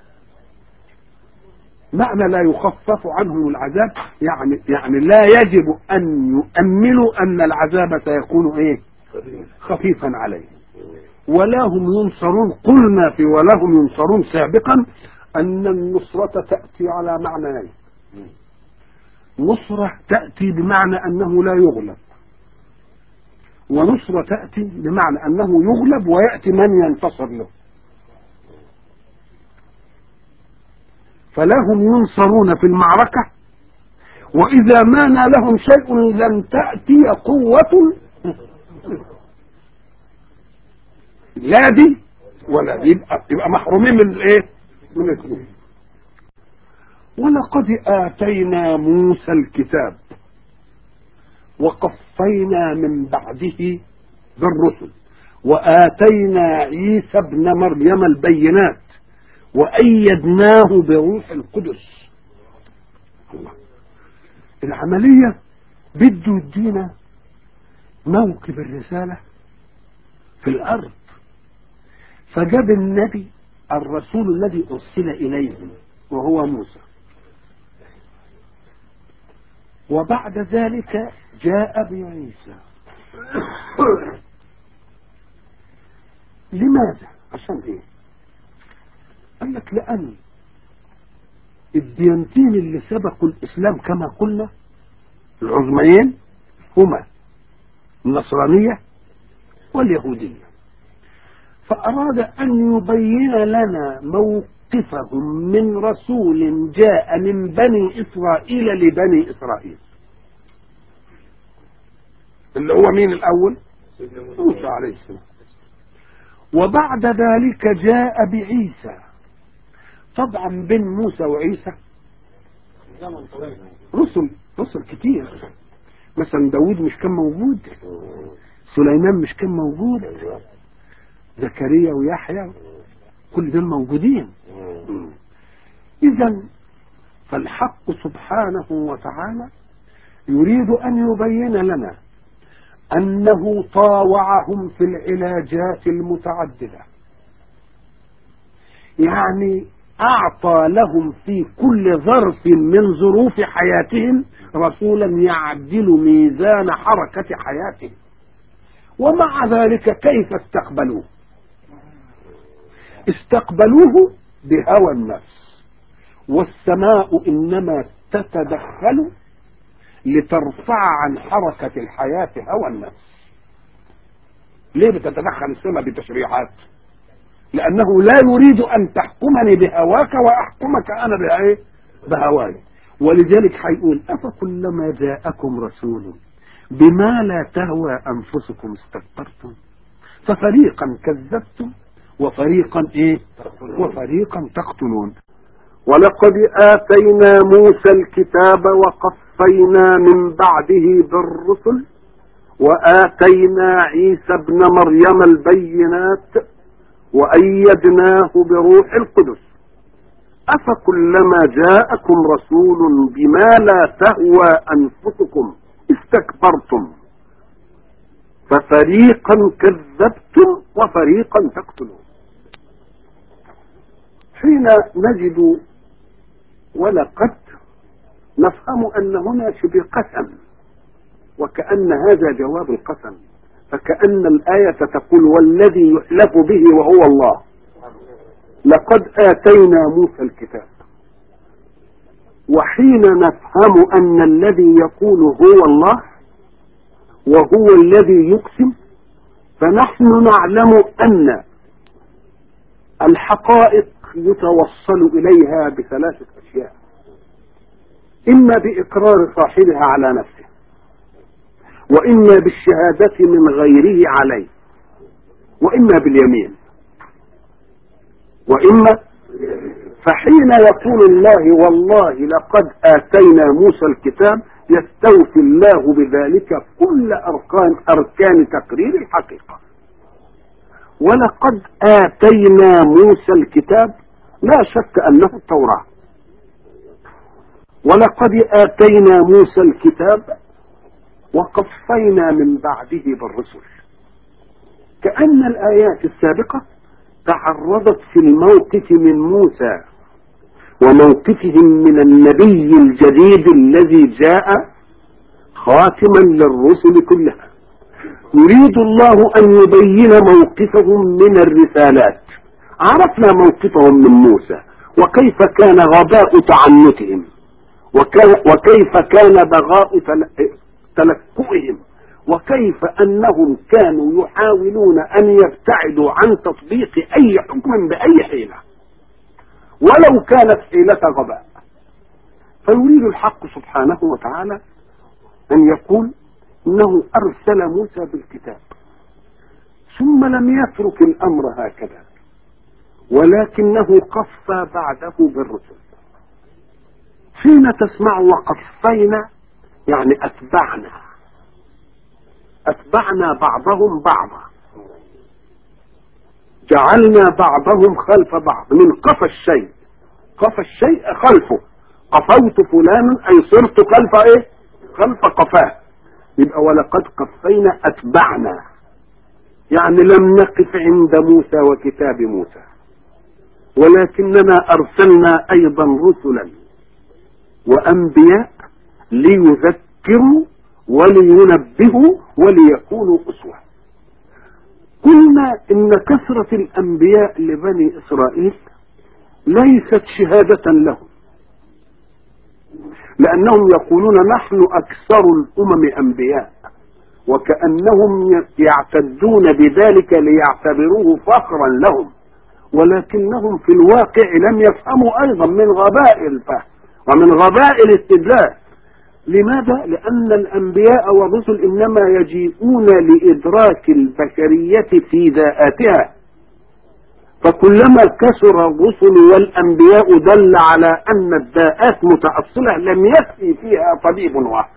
A: معنى لا يخفف عنهم العذاب يعني يعني لا يجب أن يؤملوا أن العذاب سيكون إيه
B: خفيف.
A: خفيفا عليهم ولا هم ينصرون قلنا في ولا هم ينصرون سابقا أن النصرة تأتي على معنيين نصرة تأتي بمعنى أنه لا يغلب ونصرة تأتي بمعنى أنه يغلب ويأتي من ينتصر له فلا هم ينصرون في المعركة وإذا ما نالهم شيء لم تأتي قوة لا دي ولا دي يبقى, يبقى محرومين من الايه؟ من الاثنين ولقد آتينا موسى الكتاب وقفينا من بعده بالرسل وآتينا عيسى ابن مريم البينات وأيدناه بروح القدس الله العملية بده يدينا موكب الرسالة في الأرض فجاب النبي الرسول الذي أرسل إليهم وهو موسى وبعد ذلك جاء بعيسى لماذا عشان ايه قال لك لان الديانتين اللي سبقوا الاسلام كما قلنا العظميين هما النصرانيه واليهوديه فاراد ان يبين لنا موقفهم من رسول جاء من بني اسرائيل لبني اسرائيل اللي هو مين الاول
B: سيدنا موسى.
A: موسى عليه السلام وبعد ذلك جاء بعيسى طبعا بين موسى وعيسى رسل رسل كتير مثلا داود مش كان موجود سليمان مش كان موجود زكريا ويحيى كل دول موجودين اذا فالحق سبحانه وتعالى يريد ان يبين لنا انه طاوعهم في العلاجات المتعدده يعني اعطى لهم في كل ظرف من ظروف حياتهم رسولا يعدل ميزان حركه حياتهم ومع ذلك كيف استقبلوه استقبلوه بهوى النفس والسماء انما تتدخل لترفع عن حركة الحياة هوى النفس ليه بتتدخل السماء بتشريعات لأنه لا يريد أن تحكمني بهواك وأحكمك أنا بإيه بهواي ولذلك هيقول أفكلما جاءكم رسول بما لا تهوى أنفسكم استكبرتم ففريقا كذبتم وفريقا إيه وفريقا تقتلون ولقد آتينا موسى الكتاب وقفينا من بعده بالرسل وآتينا عيسى ابن مريم البينات وأيدناه بروح القدس أفكلما جاءكم رسول بما لا تهوى أنفسكم استكبرتم ففريقا كذبتم وفريقا تقتلون حين نجد ولقد نفهم ان هنا شبه قسم وكأن هذا جواب القسم فكأن الآية تقول والذي يحلف به وهو الله لقد آتينا موسى الكتاب وحين نفهم أن الذي يقول هو الله وهو الذي يقسم فنحن نعلم أن الحقائق يتوصل إليها بثلاثة أشياء إما بإقرار صاحبها على نفسه وإما بالشهادة من غيره عليه وإما باليمين وإما فحين يقول الله والله لقد آتينا موسى الكتاب يستوفي الله بذلك كل أركان أركان تقرير الحقيقة ولقد آتينا موسى الكتاب لا شك أنه التوراة ولقد آتينا موسى الكتاب وقفينا من بعده بالرسل كأن الآيات السابقة تعرضت في الموقف من موسى وموقفهم من النبي الجديد الذي جاء خاتما للرسل كلها يريد الله أن يبين موقفهم من الرسالات عرفنا موقفهم من موسى وكيف كان غباء تعنتهم وكيف كان بغاء تلكؤهم وكيف انهم كانوا يحاولون ان يبتعدوا عن تطبيق اي حكم باي حيله ولو كانت حيله غباء فيريد الحق سبحانه وتعالى ان يقول انه ارسل موسى بالكتاب ثم لم يترك الامر هكذا ولكنه قفى بعده بالرسل حين تسمع وقفينا يعني اتبعنا اتبعنا بعضهم بعضا جعلنا بعضهم خلف بعض من قفى الشيء قفى الشيء خلفه قفوت فلانا اي صرت خلف ايه خلف قفاه يبقى ولقد قفينا اتبعنا يعني لم نقف عند موسى وكتاب موسى ولكننا ارسلنا ايضا رسلا وانبياء ليذكروا ولينبهوا وليكونوا اسوه قلنا ان كثره الانبياء لبني اسرائيل ليست شهاده لهم لانهم يقولون نحن اكثر الامم انبياء وكانهم يعتدون بذلك ليعتبروه فخرا لهم ولكنهم في الواقع لم يفهموا ايضا من غباء الفهم ومن غباء الاستدلال لماذا لان الانبياء والرسل انما يجيئون لادراك البشريه في ذاتها فكلما كثر الرسل والانبياء دل على ان الداءات متاصله لم يكفي فيها طبيب واحد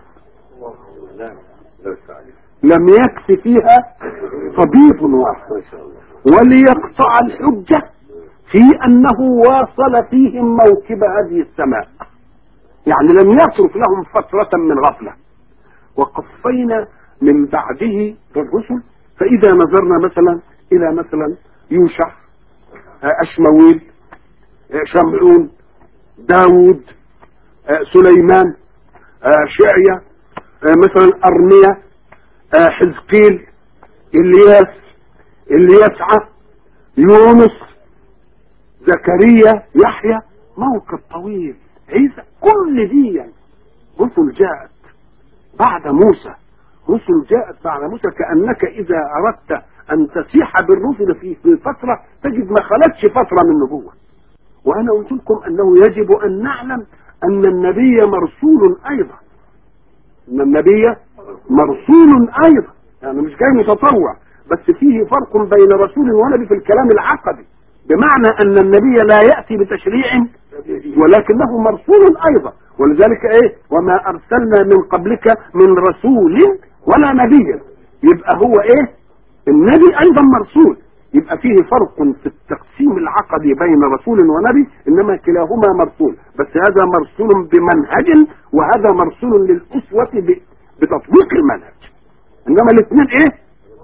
A: لم يكفي فيها طبيب واحد وليقطع الحجه في انه واصل فيهم موكب هذه السماء يعني لم يترك لهم فترة من غفلة وقفينا من بعده بالرسل فإذا نظرنا مثلا إلى مثلا يوشع أشمويل شمعون داود سليمان شعية مثلا أرمية حزقيل إلياس إليسعة يونس زكريا يحيى موقف طويل عيسى كل دي يعني رسل جاءت بعد موسى رسل جاءت بعد موسى كأنك إذا أردت أن تسيح بالرسل في في فترة تجد ما خلتش فترة من نبوة وأنا قلت لكم أنه يجب أن نعلم أن النبي مرسول أيضا أن النبي مرسول أيضا يعني مش جاي متطوع بس فيه فرق بين رسول ونبي في الكلام العقدي بمعنى أن النبي لا يأتي بتشريع ولكنه مرسول ايضا ولذلك ايه وما ارسلنا من قبلك من رسول ولا نبي يبقى هو ايه النبي ايضا مرسول يبقى فيه فرق في التقسيم العقدي بين رسول ونبي انما كلاهما مرسول بس هذا مرسول بمنهج وهذا مرسول للاسوة بتطبيق المنهج انما الاثنين ايه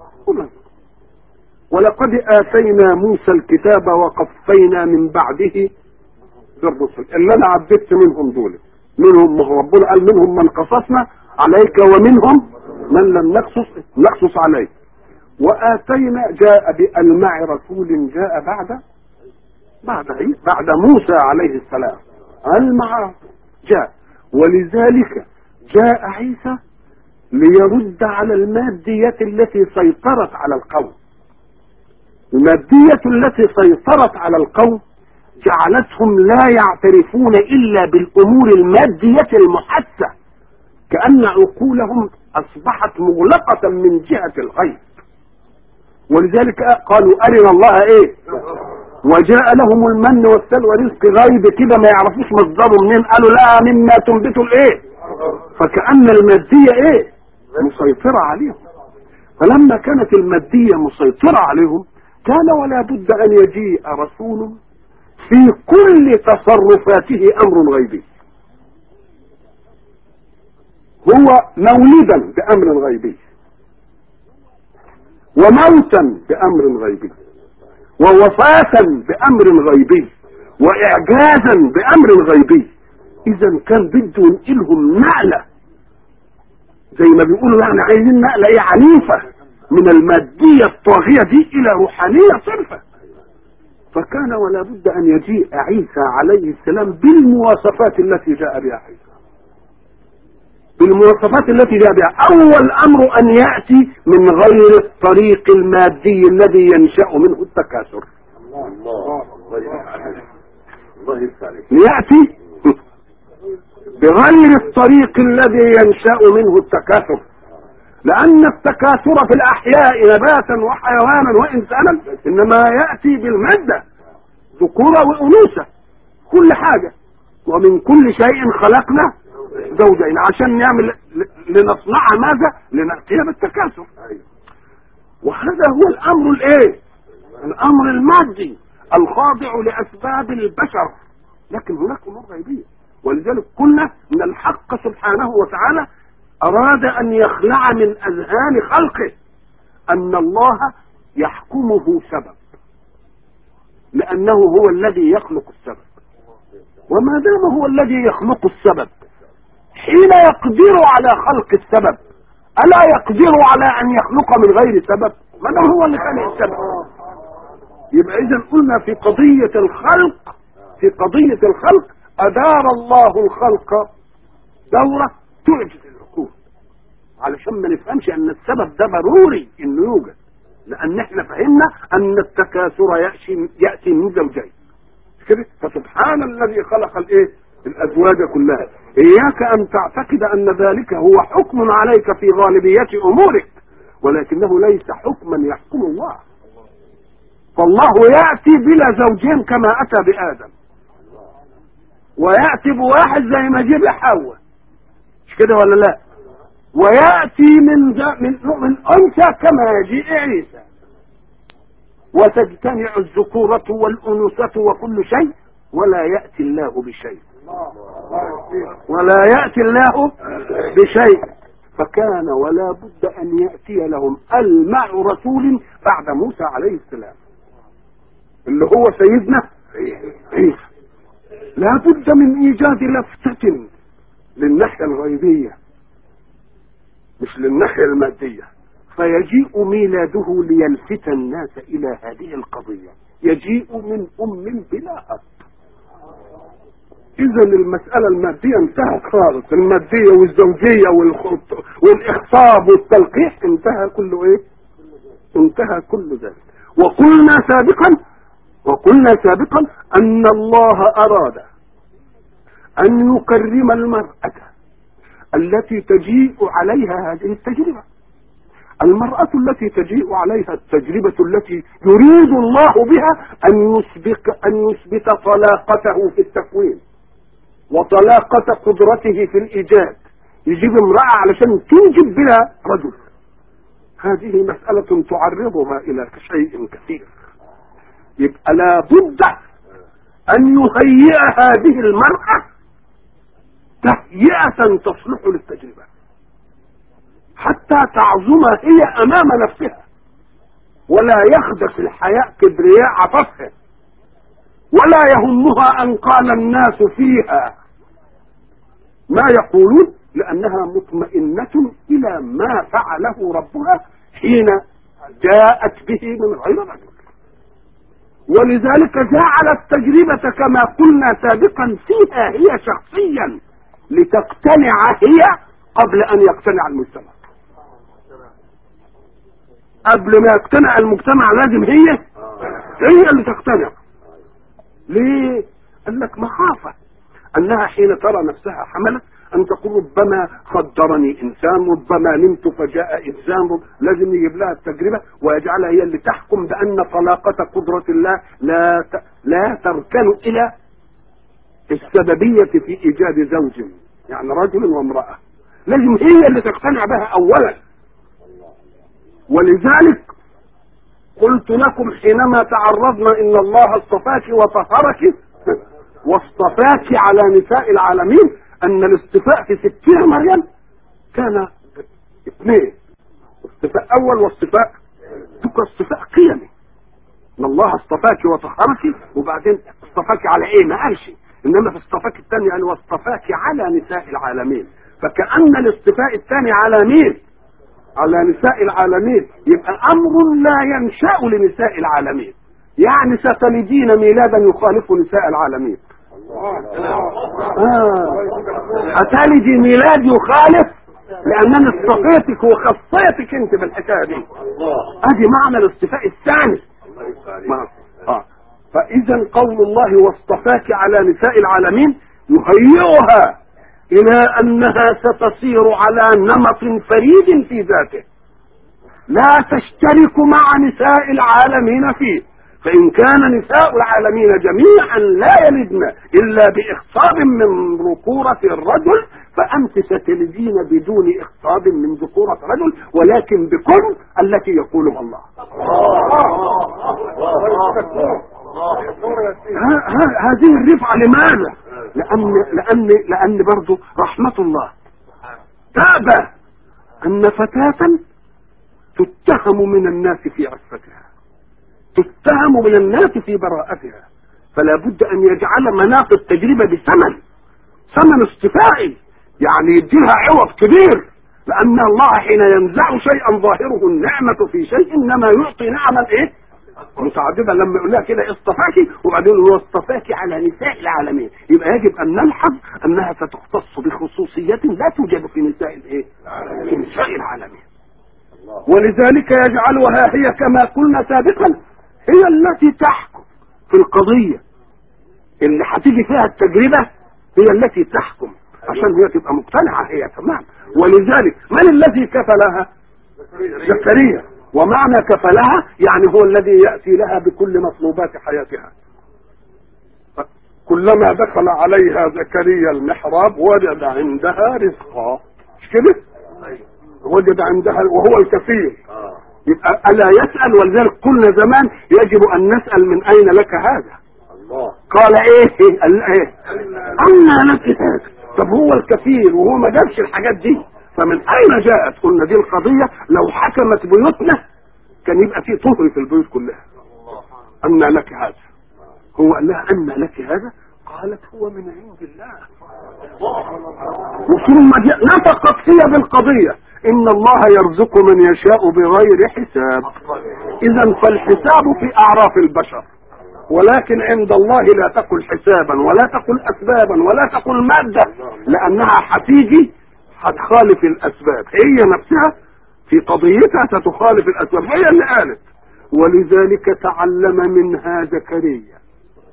A: ولقد اتينا موسى الكتاب وقفينا من بعده بالرسل اللي انا عددت منهم دول منهم ما هو ربنا قال منهم من قصصنا عليك ومنهم من لم نقصص نقصص عليك واتينا جاء بالمع رسول جاء بعد بعد عيسى بعد موسى عليه السلام المع جاء ولذلك جاء عيسى ليرد على المادية التي سيطرت على القوم المادية التي سيطرت على القوم جعلتهم لا يعترفون إلا بالأمور المادية المحسة كأن عقولهم أصبحت مغلقة من جهة الغيب ولذلك قالوا أرنا الله إيه وجاء لهم المن والسلوى رزق غيب كده ما يعرفوش مصدره منين قالوا لا مما تنبت الايه فكأن المادية ايه مسيطرة عليهم فلما كانت المادية مسيطرة عليهم كان ولا بد ان يجيء رسول في كل تصرفاته امر غيبي هو مولدا بامر غيبي وموتا بامر غيبي ووفاة بأمر غيبي وإعجازا بأمر غيبي إذا كان بده ينقلهم نقلة زي ما بيقولوا يعني عايزين نقلة إيه عنيفة من المادية الطاغية دي إلى روحانية صرفة فكان ولا بد أن يجيء عيسى عليه السلام بالمواصفات التي جاء بها عيسى بالمواصفات التي جاء بها أول أمر أن يأتي من غير الطريق المادي الذي ينشأ منه التكاثر
B: الله الله يفتح عليك
A: يأتي بغير الطريق الذي ينشأ منه التكاثر لأن التكاثر في الأحياء نباتا وحيوانا وإنسانا إنما يأتي بالمادة ذكورة وأنوثة كل حاجة ومن كل شيء خلقنا زوجين عشان نعمل لنصنع ماذا لنأتي بالتكاثر وهذا هو الأمر الإيه الأمر المادي الخاضع لأسباب البشر لكن هناك أمور غيبية ولذلك قلنا ان الحق سبحانه وتعالى اراد ان يخلع من اذهان خلقه ان الله يحكمه سبب لانه هو الذي يخلق السبب وما دام هو الذي يخلق السبب حين يقدر على خلق السبب الا يقدر على ان يخلق من غير سبب ما دام هو اللي خلق السبب يبقى اذا قلنا في قضيه الخلق في قضيه الخلق أدار الله الخلق دورة تعجز العقول علشان ما نفهمش أن السبب ده ضروري إنه يوجد لأن احنا فهمنا أن التكاثر يأتي يأتي من زوجين كده فسبحان الذي خلق الإيه الأزواج كلها إياك أن تعتقد أن ذلك هو حكم عليك في غالبية أمورك ولكنه ليس حكما يحكم الله فالله يأتي بلا زوجين كما أتى بآدم ويأتي بواحد زي ما جيب حواء مش كده ولا لا ويأتي من من من أنثى كما يجيء عيسى وتجتمع الذكورة والأنوثة وكل شيء ولا يأتي الله بشيء ولا يأتي الله بشيء فكان ولا بد أن يأتي لهم المع رسول بعد موسى عليه السلام اللي هو سيدنا عيسى لا بد من ايجاد لفتة للناحية الغيبية مش للناحية المادية فيجيء ميلاده ليلفت الناس الى هذه القضية يجيء من ام بلا اب اذا المسألة المادية انتهت خالص المادية والزوجية والخط والاخصاب والتلقيح انتهى كله ايه انتهى كل ذلك وقلنا سابقا وقلنا سابقا ان الله اراد ان يكرم المرأة التي تجيء عليها هذه التجربة المرأة التي تجيء عليها التجربة التي يريد الله بها ان يسبق ان يثبت طلاقته في التكوين وطلاقة قدرته في الايجاد يجيب امرأة علشان تنجب بها رجل هذه مسألة تعرضها الى شيء كثير يبقى لابد ان يهيئ هذه المرأة تهيئة تصلح للتجربة حتى تعظم هي امام نفسها ولا يخدش الحياء كبرياء عطفها ولا يهمها ان قال الناس فيها ما يقولون لانها مطمئنة الى ما فعله ربها حين جاءت به من غير رجل ولذلك جعل التجربة كما قلنا سابقا فيها هي شخصيا لتقتنع هي قبل ان يقتنع المجتمع قبل ما يقتنع المجتمع لازم هي هي اللي تقتنع ليه قال لك مخافة انها حين ترى نفسها حملت ان تقول ربما خدرني انسان ربما نمت فجاء انسان رب... لازم يجيب لها التجربه ويجعلها هي اللي تحكم بان طلاقه قدره الله لا ت... لا تركن الى السببيه في ايجاد زوج يعني رجل وامراه لازم هي اللي تقتنع بها اولا ولذلك قلت لكم حينما تعرضنا ان الله اصطفاك وطهرك واصطفاك على نساء العالمين ان الاصطفاء في ستين مريم كان اثنين اصطفاء اول واصطفاء تلك اصطفاء قيمي ان الله اصطفاك وطهرك وبعدين اصطفاك على ايه ما قالش انما في اصطفاك الثاني قال واصطفاك على نساء العالمين فكأن الاصطفاء الثاني على مين على نساء العالمين يبقى امر لا ينشأ لنساء العالمين يعني ستلدين ميلادا يخالف نساء العالمين آه. هتلدي ميلاد يخالف لانني اصطفيتك وخصيتك انت بالحكايه دي ادي معنى الاصطفاء الثاني ما. آه. فاذا قول الله واصطفاك على نساء العالمين يهيئها الى انها ستصير على نمط فريد في ذاته لا تشترك مع نساء العالمين فيه فإن كان نساء العالمين جميعا لا يلدن إلا بإخصاب من ذكورة الرجل فأنت ستلدين بدون إخصاب من ذكورة رجل ولكن بكل التي يقولها الله هذه الرفعة لماذا لأن, لأن, لأن برضو رحمة الله تابى أن فتاة تتهم من الناس في عفتها تتهم من الناس في براءتها فلا بد ان يجعل مناط التجربة بثمن ثمن اصطفائي يعني يديها عوض كبير لان الله حين ينزع شيئا ظاهره النعمة في شيء انما يعطي نعما ايه متعددة لما يقول لها كده اصطفاكي وبعدين هو اصطفاكي على نساء العالمين يبقى يجب ان نلحظ انها ستختص بخصوصيات لا توجد في نساء الايه في نساء العالمين ولذلك يجعلها هي كما قلنا سابقا هي التي تحكم في القضية اللي هتيجي فيها التجربة هي التي تحكم عشان هي تبقى مقتنعة هي تمام ولذلك من الذي كفلها زكريا ومعنى كفلها يعني هو الذي يأتي لها بكل مطلوبات حياتها كلما دخل عليها زكريا المحراب وجد عندها رزقا مش كده وجد عندها وهو الكفيل يبقى ألا يسأل ولذلك قلنا زمان يجب أن نسأل من أين لك هذا
B: الله
A: قال إيه قال إيه أنا لك هذا طب هو الكفيل وهو ما جابش الحاجات دي فمن أين جاءت قلنا دي القضية لو حكمت بيوتنا كان يبقى في طهر في البيوت كلها أن لك هذا هو قال لها أن لك هذا قالت هو من عند الله وثم نطقت هي بالقضية إن الله يرزق من يشاء بغير حساب إذا فالحساب في أعراف البشر ولكن عند الله لا تقل حسابا ولا تقل أسبابا ولا تقل مادة لأنها هتيجي هتخالف الأسباب هي نفسها في قضيتها ستخالف الأسباب هي اللي قالت ولذلك تعلم منها زكريا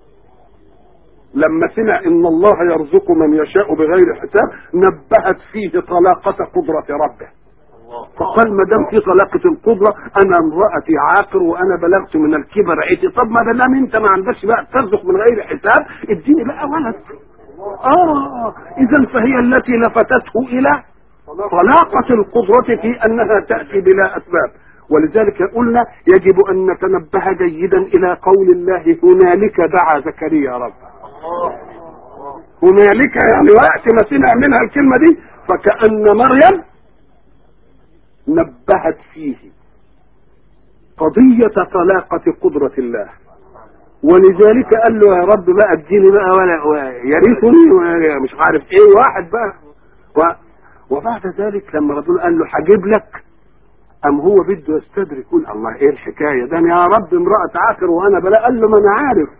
A: لما سمع ان الله يرزق من يشاء بغير حساب نبهت فيه طلاقة قدرة ربه فقال ما دام في طلاقة القدرة انا امرأتي عاقر وانا بلغت من الكبر عيتي طب ما دام انت ما عندكش بقى ترزق من غير حساب اديني بقى ولد اه اذا فهي التي لفتته الى طلاقة القدرة في انها تأتي بلا اسباب ولذلك قلنا يجب ان نتنبه جيدا الى قول الله هنالك دعا زكريا ربه هنالك يعني وقت ما سمع منها الكلمة دي فكأن مريم نبهت فيه قضية طلاقة قدرة الله ولذلك قال له يا رب بقى اديني بقى ولا يرثني ولا مش عارف ايه واحد بقى و وبعد ذلك لما ربنا قال له هجيب لك ام هو بده يستدرك يقول الله ايه الحكايه ده أنا يا رب امراه عاقر وانا بلا قال له ما انا عارف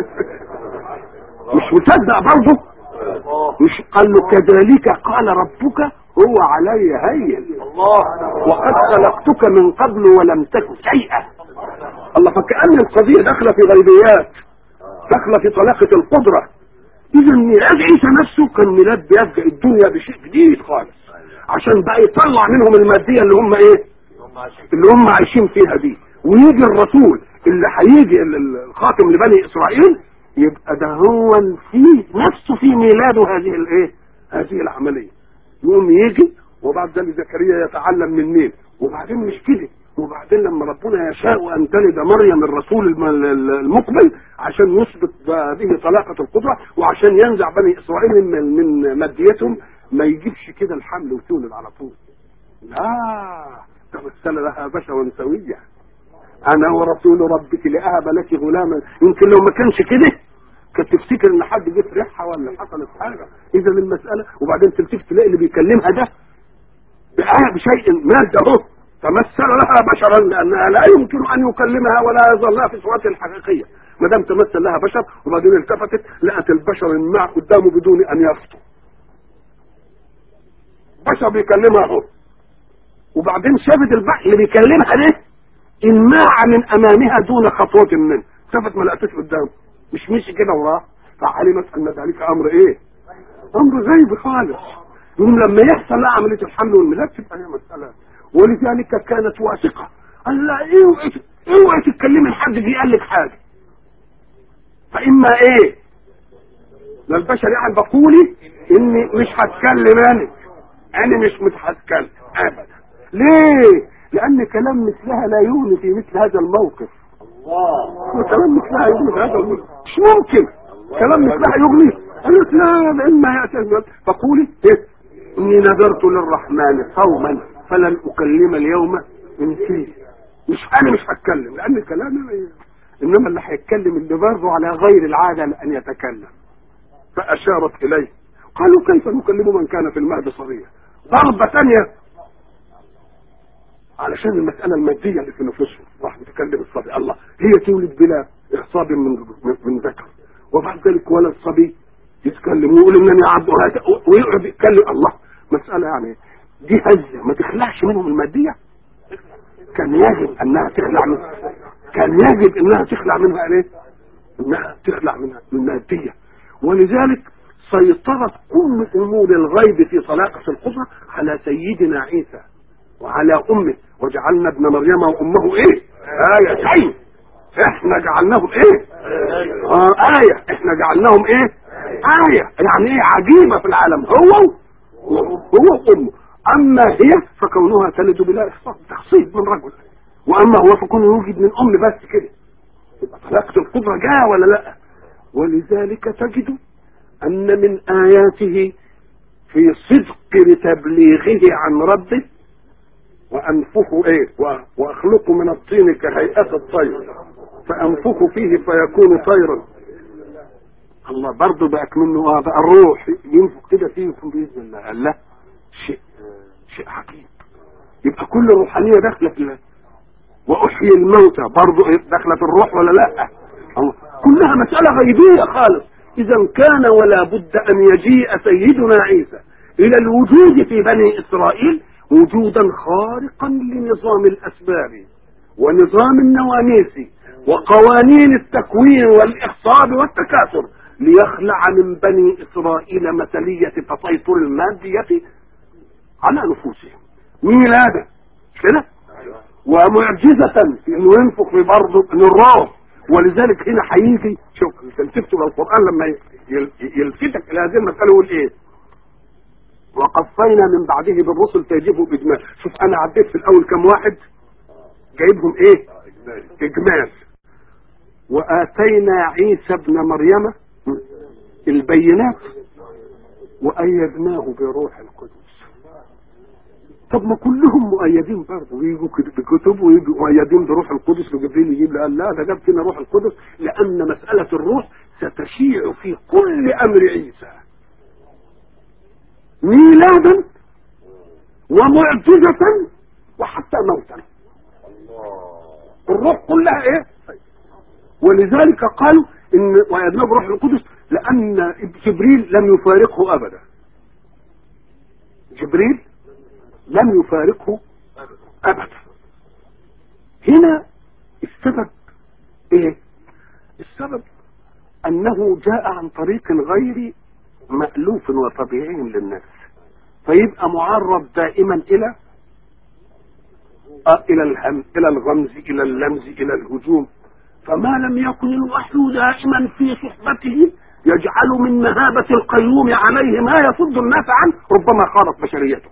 A: مش مصدق برضه مش قال له كذلك قال ربك هو علي هين وقد خلقتك من قبل ولم تك شيئا الله فكأن القضية داخلة في غيبيات داخله في طلاقه القدره اذا ميلاد عيسى نفسه كان ميلاد بيبدا الدنيا بشيء جديد خالص عشان بقى يطلع منهم الماديه اللي هم ايه اللي هم عايشين فيها دي ويجي الرسول اللي هيجي ال- ال- الخاتم لبني اسرائيل يبقى ده هو فيه نفسه في ميلاده هذه الايه هذه العمليه يقوم يجي وبعد ذلك زكريا يتعلم من مين وبعدين مش كده وبعدين لما ربنا يشاء ان تلد مريم الرسول الم- ال- المقبل عشان يثبت به طلاقه القدره وعشان ينزع بني اسرائيل من من ماديتهم ما يجيبش كده الحمل وتولد على طول لا تمثل لها بشرا سويا انا ورسول ربك لاهب لك غلاما يمكن لو ما كانش كده كنت تفتكر ان حد جه في ريحها ولا حصلت حاجه اذا المساله وبعدين تلتفت تلاقي اللي بيكلمها ده بآه بشيء ماده اهو تمثل لها بشرا لانها لا يمكن ان يكلمها ولا يظل لها في صورتها الحقيقيه ما دام تمثل لها بشر وبعدين التفتت لقت البشر الماء قدامه بدون ان يفطر بشر بيكلمها اهو وبعدين شافت البحر اللي بيكلمها ده انماع من امامها دون خطوة منه شافت ما لقتوش قدامه مش مشي كده وراه فعلمت ان ذلك امر ايه امر غيب خالص يوم لما يحصل لها عمليه الحمل والميلاد تبقى هي مساله ولذلك كانت واثقه قال لا اوعي اوعي تتكلمي لحد دي قال لك حاجه فاما ايه ده البشر يعني بقولي اني مش هتكلم انا انا مش متهتكلم ابدا ليه لان كلام مثلها لا يغني في مثل هذا الموقف
B: الله
A: كلام مثلها يغني في هذا الموقف مش ممكن كلام مثلها يغني قالت لا لما ياتي فقولي إيه؟ اني نذرت للرحمن صوما فلن اكلم اليوم انسيا مش انا مش هتكلم لان كلامي ما- انما اللي هيتكلم اللي برضه على غير العاده لان يتكلم فاشارت اليه قالوا كيف نكلم من كان في المهد صبيا ضربه ثانيه علشان المسألة المادية اللي في نفوسهم راح بتكلم الصبي الله هي تولد بلا إخصاب من من, من ذكر وبعد ذلك ولد صبي يتكلم ويقول انني عبد وهذا ويقعد يتكلم الله مسألة يعني دي هزة ما تخلعش منهم المادية كان يجب انها تخلع من كان يجب انها تخلع منها ايه انها تخلع منها من المادية ولذلك سيطرت كل امور الغيب في طلاقة القدرة على سيدنا عيسى وعلى امه وجعلنا ابن مريم وامه ايه آيتين احنا جعلناهم ايه آه آية احنا جعلناهم ايه آية يعني ايه عجيبة في العالم هو هو وامه اما هي فكونها تلد بلا اخصاب تخصيب من رجل واما هو فكونه يوجد من ام بس كده يبقى طلاقة القدرة جاء ولا لا ولذلك تجد ان من اياته في صدق تبليغه عن ربه وانفخ ايه و- واخلق من الطين كهيئة الطير فانفخ فيه فيكون طيرا الله برضه بقى منه اه بقى الروح ينفخ كده فيه يكون باذن الله قال لا شيء شيء عجيب يبقى كل الروحانيه داخله في الله واحيي الموتى برضه إيه؟ داخله في الروح ولا لا الله كلها مساله غيبيه خالص اذا كان ولا بد ان يجيء سيدنا عيسى الى الوجود في بني اسرائيل وجودا خارقا لنظام الاسباب ونظام النواميس وقوانين التكوين والاخصاب والتكاثر ليخلع من بني اسرائيل مثليه تسيطر الماديه على نفوسهم ميلادا كده ومعجزة في انه ينفخ في برضه من الروح ولذلك هنا هيجي شوف تلتفتوا للقرآن لما يل- يلفتك الى هذه المسألة يقول ايه وقفينا من بعده بالرسل فيجيبوا باجمال شوف انا عديت في الاول كم واحد جايبهم ايه اجمال واتينا عيسى ابن مريم البينات وايدناه بروح القدس طب ما كلهم مؤيدين برضه ويجوا كده بكتب ويجوا مؤيدين بروح القدس وجبريل يجيب قال لا ده جاب فينا روح القدس لان مساله الروح ستشيع في كل امر عيسى ميلادا ومعجزة وحتى موتا الروح كلها ايه ولذلك قالوا ان ويدنا بروح القدس لان جبريل لم يفارقه ابدا جبريل لم يفارقه ابدا هنا السبب ايه السبب انه جاء عن طريق غير مألوف وطبيعي للناس فيبقى معرض دائما الى آه الى الهم الى الغمز الى اللمز الى الهجوم فما لم يكن الوحي دائما في صحبته يجعل من مهابة القيوم عليه ما يصد الناس عنه ربما خارت بشريته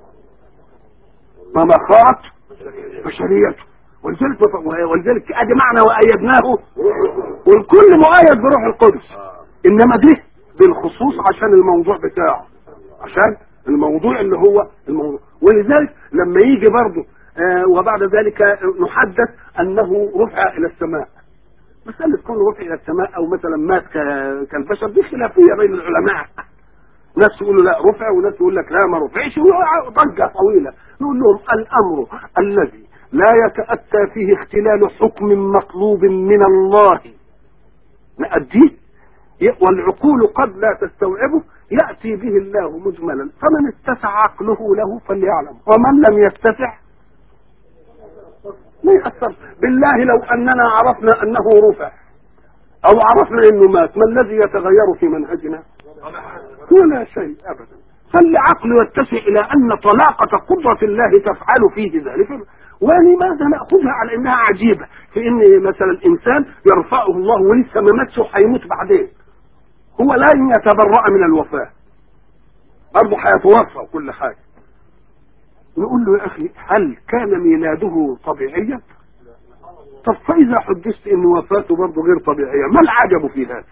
A: ما خارت بشريته ولذلك ولذلك ادي معنى وايدناه والكل مؤيد بروح القدس انما ده بالخصوص عشان الموضوع بتاعه عشان الموضوع اللي هو الموضوع ولذلك لما يجي برضه آه وبعد ذلك نحدث انه رفع الى السماء مسألة كونه رفع إلى السماء أو مثلا مات كالبشر دي خلافية بين العلماء ناس يقولوا لا رفع وناس يقول لك لا ما رفعش ضجة طويلة نقول لهم الأمر الذي لا يتأتى فيه اختلال حكم مطلوب من الله نأديه والعقول قد لا تستوعبه يأتي به الله مجملا فمن اتسع عقله له فليعلم ومن لم يتسع ما يأثر بالله لو أننا عرفنا أنه رفع أو عرفنا أنه مات ما الذي يتغير في منهجنا ولا شيء أبدا فالعقل يتسع إلى أن طلاقة قدرة الله تفعل فيه ذلك ولماذا نأخذها على أنها عجيبة في أن مثلا الإنسان يرفعه الله ولسه ما ماتش وهيموت بعدين هو لا يتبرأ من الوفاة برضه هيتوفى وكل حاجة نقول له يا أخي هل كان ميلاده طبيعيا طب فإذا حدثت أن وفاته برضه غير طبيعية ما العجب في هذا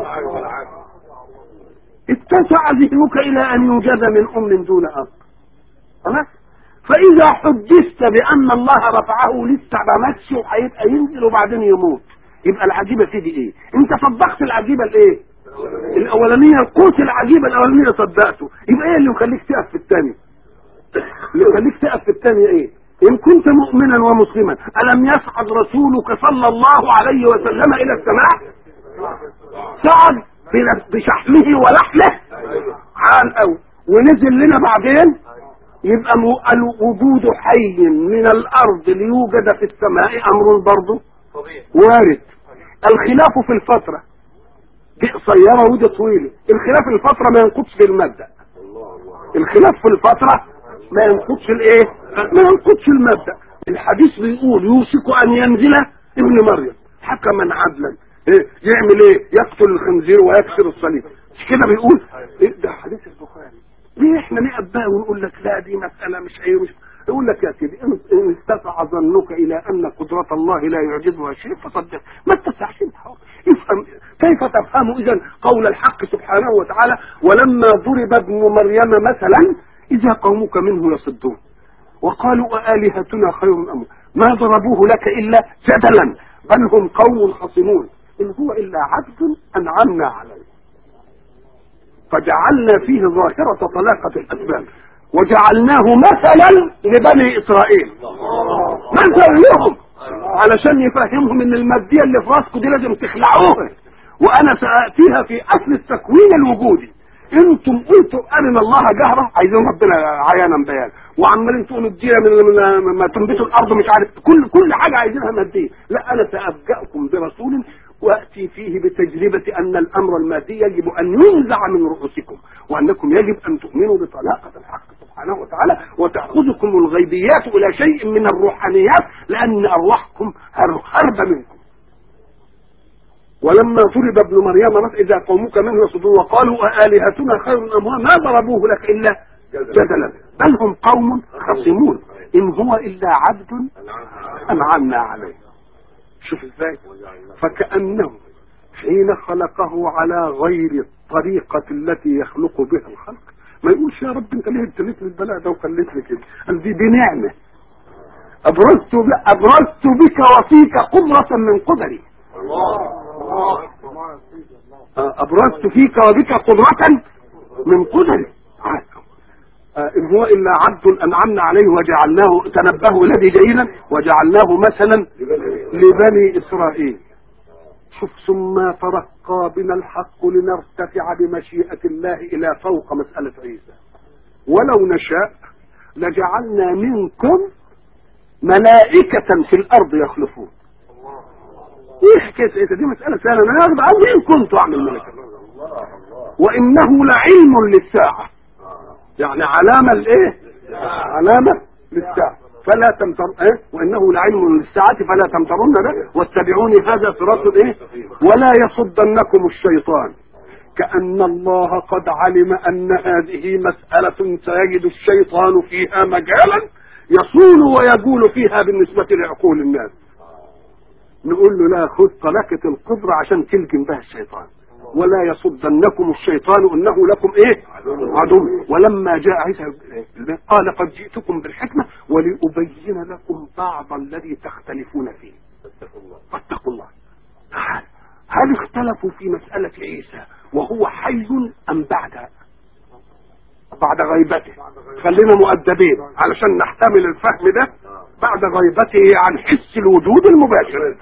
A: اتسع ذهنك إلى أن يوجد من أم دون أب خلاص فإذا حدثت بأن الله رفعه لسه ما ماتش وهيبقى ينزل وبعدين يموت يبقى العجيبة تيجي إيه؟ أنت صدقت العجيبة الإيه؟ الأولانية القوت العجيبة الأولانية صدقته يبقى إيه اللي يخليك تقف في الثانية؟ اللي يخليك تقف في الثانية إيه؟ إن كنت مؤمنا ومسلما ألم يصعد رسولك صلى الله عليه وسلم إلى السماء؟ صعد بشحمه ولحمه عال قوي ونزل لنا بعدين يبقى الوجود حي من الارض ليوجد في السماء امر برضه وارد الخلاف في الفترة دي قصيرة ودي طويلة الخلاف في الفترة ما ينقضش في المبدأ الخلاف في الفترة ما ينقضش الايه ما ينقضش المبدأ الحديث بيقول يوشك ان ينزل ابن مريم حكما عدلا إيه يعمل ايه يقتل الخنزير ويكسر الصليب مش كده بيقول إيه ده حديث البخاري ليه احنا نقف بقى ونقول لك لا دي مسألة مش ايه مش يقول لك يا سيدي ان استطع ظنك الى ان قدرة الله لا يعجزها شيء فصدق ما اتسعش انت افهم كيف تفهم اذا قول الحق سبحانه وتعالى ولما ضرب ابن مريم مثلا اذا قومك منه يصدون وقالوا آلهتنا خير أم ما ضربوه لك إلا جدلا بل هم قوم خصمون إن هو إلا عبد أنعمنا عليه فجعلنا فيه ظاهرة طلاقة الأسباب وجعلناه مثلا لبني إسرائيل مثل لهم علشان يفهمهم ان المادية اللي في راسكم دي لازم تخلعوها وانا سأتيها في اصل التكوين الوجودي انتم قلتوا ارنا الله جهرة عايزين ربنا عيانا بيان وعمالين تقولوا ادينا من من- ما تنبتوا الارض مش عارف كل كل حاجه عايزينها ماديه لا انا سابجاكم برسول واتي فيه بتجربه ان الامر المادي يجب ان ينزع من رؤوسكم وانكم يجب ان تؤمنوا بطلاقه الحق سبحانه وتعالى وتاخذكم الغيبيات الى شيء من الروحانيات لان ارواحكم هر- هربه منكم ولما ضرب ابن مريم رفع اذا قومك منه يصدون وقالوا آلهتنا خير ام هو ما ضربوه لك الا جدلا بل هم قوم خصمون ان هو الا عبد انعمنا عليه شوف ازاي فكانه حين خلقه على غير الطريقه التي يخلق بها الخلق ما يقولش يا رب انت ليه ابتليت البلاء ده وخليتني كده قال دي دي نعمه ابرزت ب... ابرزت بك وفيك قدره من قدري أبرزت فيك وبك قدرة من قدري آه، إن هو إلا عبد أنعمنا عليه وجعلناه تنبهوا الذي جيدا وجعلناه مثلا لبني إسرائيل شوف ثم ترقى بنا الحق لنرتفع بمشيئة الله إلى فوق مسألة عيسى ولو نشاء لجعلنا منكم ملائكة في الأرض يخلفون ايه حكايه عيسى دي مساله سهله انا اخذ عني ان كنت اعمل ملكا
B: الله الله
A: وانه لعلم للساعه يعني علامه لايه علامه للساعه فلا تمتر ايه وانه لعلم للساعه فلا تمترن به واتبعوني هذا صراط ايه ولا يصدنكم الشيطان كأن الله قد علم أن هذه مسألة سيجد الشيطان فيها مجالا يصول ويجول فيها بالنسبة لعقول الناس نقول له لا خذ طلقة القدرة عشان تلجم بها الشيطان ولا يصدنكم الشيطان انه لكم ايه عدو ولما جاء عيسى قال قد جئتكم بالحكمة ولأبين لكم بعض الذي تختلفون فيه
B: اتقوا الله
A: فاتقوا الله تعال هل اختلفوا في مسألة عيسى وهو حي أم بعد بعد غيبته خلينا مؤدبين علشان نحتمل الفهم ده بعد غيبته عن حس الوجود المباشر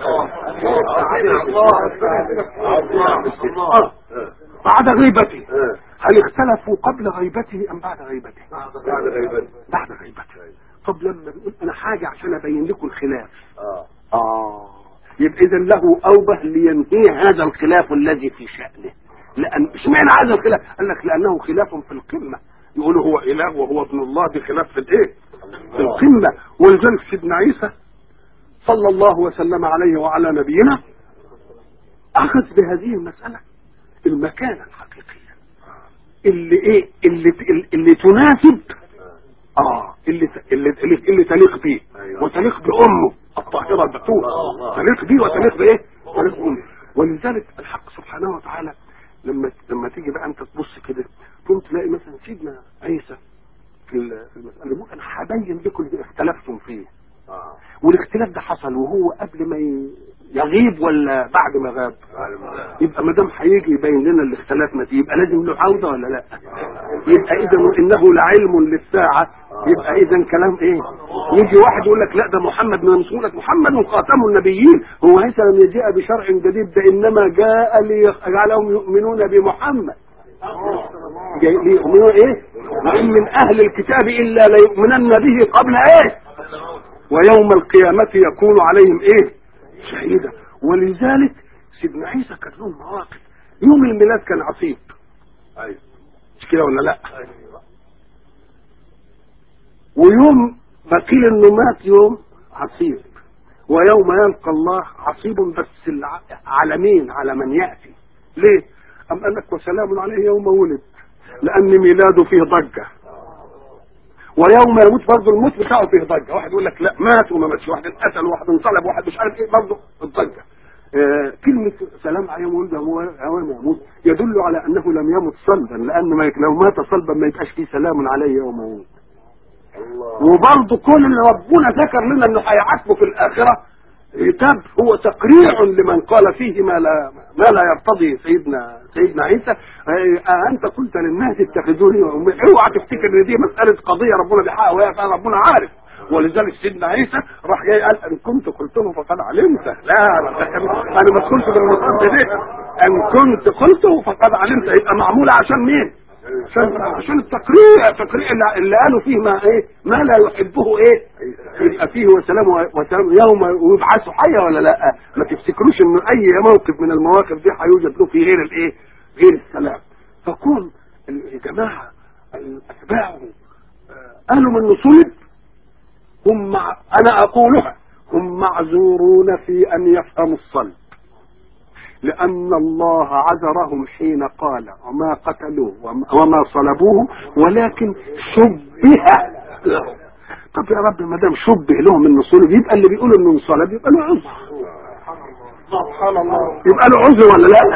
A: آه. بعد غيبته هل اختلفوا قبل غيبته ام بعد غيبته
B: بعد غيبته
A: بعد غيبته طب لما بنقول انا حاجه عشان ابين لكم الخلاف
B: اه
A: اه يبقى اذا له اوبه لينهي هذا الخلاف الذي في شأنه لان اشمعنى هذا الخلاف قال لك لانه خلاف في القمه يقولوا هو اله وهو ابن الله دي خلاف في الايه في القمه ولذلك سيدنا عيسى صلى الله وسلم عليه وعلى نبينا اخذ بهذه المساله المكانه الحقيقيه اللي ايه اللي اللي تناسب اه اللي اللي اللي, اللي تليق به
B: أيوة.
A: وتليق بامه الطاهره البتول
B: الله.
A: تليق به وتليق بايه؟ تليق بامه ولذلك الحق سبحانه وتعالى لما لما تيجي بقى انت تبص كده تقوم تلاقي مثلا سيدنا عيسى في ال- في المساله يقول انا هبين لكم اللي اختلفتم فيه
B: اه
A: والاختلاف ده حصل وهو قبل ما ي- يغيب ولا بعد ما غاب يبقى ما دام هيجي يبين لنا الاختلاف ما فيه يبقى لازم له عوده ولا لا يبقى اذا انه لعلم للساعه يبقى اذا كلام ايه يجي واحد يقول لك لا ده محمد من رسولك محمد خاتم النبيين هو عيسى لم يجيء بشرع جديد ده انما جاء ليجعلهم يؤمنون بمحمد جاي ليؤمنوا ايه وان من اهل الكتاب الا ليؤمنن به قبل ايه ويوم القيامة يكون عليهم ايه شهيدا ولذلك سيدنا عيسى كان له مواقف يوم الميلاد كان عصيب
B: ايوه
A: مش كده ولا لا ويوم ما قيل انه مات يوم عصيب ويوم يلقى الله عصيب بس الع- على مين على من ياتي ليه ام قال لك وسلام عليه يوم ولد لان ميلاده فيه ضجه ويوم يموت برضه الموت بتاعه فيه ضجه واحد يقول لك لا مات وما ماتش واحد اتقتل وواحد انصلب وواحد مش عارف ايه برضه الضجه آه كلمة سلام على يوم ولده هو يوم يموت يدل على أنه لم يمت صلبا لأن ما يك- لو مات صلبا ما يبقاش فيه سلام عليه يوم يموت
B: الله
A: وبرضه كل اللي ربنا ذكر لنا انه هيعاتبه في الاخره عتاب هو تقريع لمن قال فيه ما لا ما لا يرتضي سيدنا سيدنا عيسى آه، انت قلت للناس اتخذوني وامي اوعى تفتكر ان دي مساله قضيه ربنا بيحقق وهي فعلا ربنا عارف ولذلك سيدنا عيسى راح جاي قال ان كنت قلته فقد علمت لا انا ما كنت بالمصاب دي ان كنت قلته فقد علمت يبقى معموله عشان مين؟ عشان عشان التقريع التقريع اللي, اللي قالوا فيه ما ايه ما لا يحبه ايه يبقى فيه وسلام وسلام يوم ويبعثوا حيا ولا لا ما تفتكروش ان اي موقف من المواقف دي هيوجد له فيه غير الايه غير السلام فكون الجماعه اتباعه آه، قالوا من صلب هم مع انا اقولها هم معذورون في ان يفهموا الصلب لأن الله عذرهم حين قال وما قتلوه وما- وما صلبوه ولكن شبه لهم طب يا رب ما دام شبه لهم انه صلب يبقى اللي بيقول انه انصلب يبقى له عذر
B: سبحان الله
A: يبقى له عذر ولا لا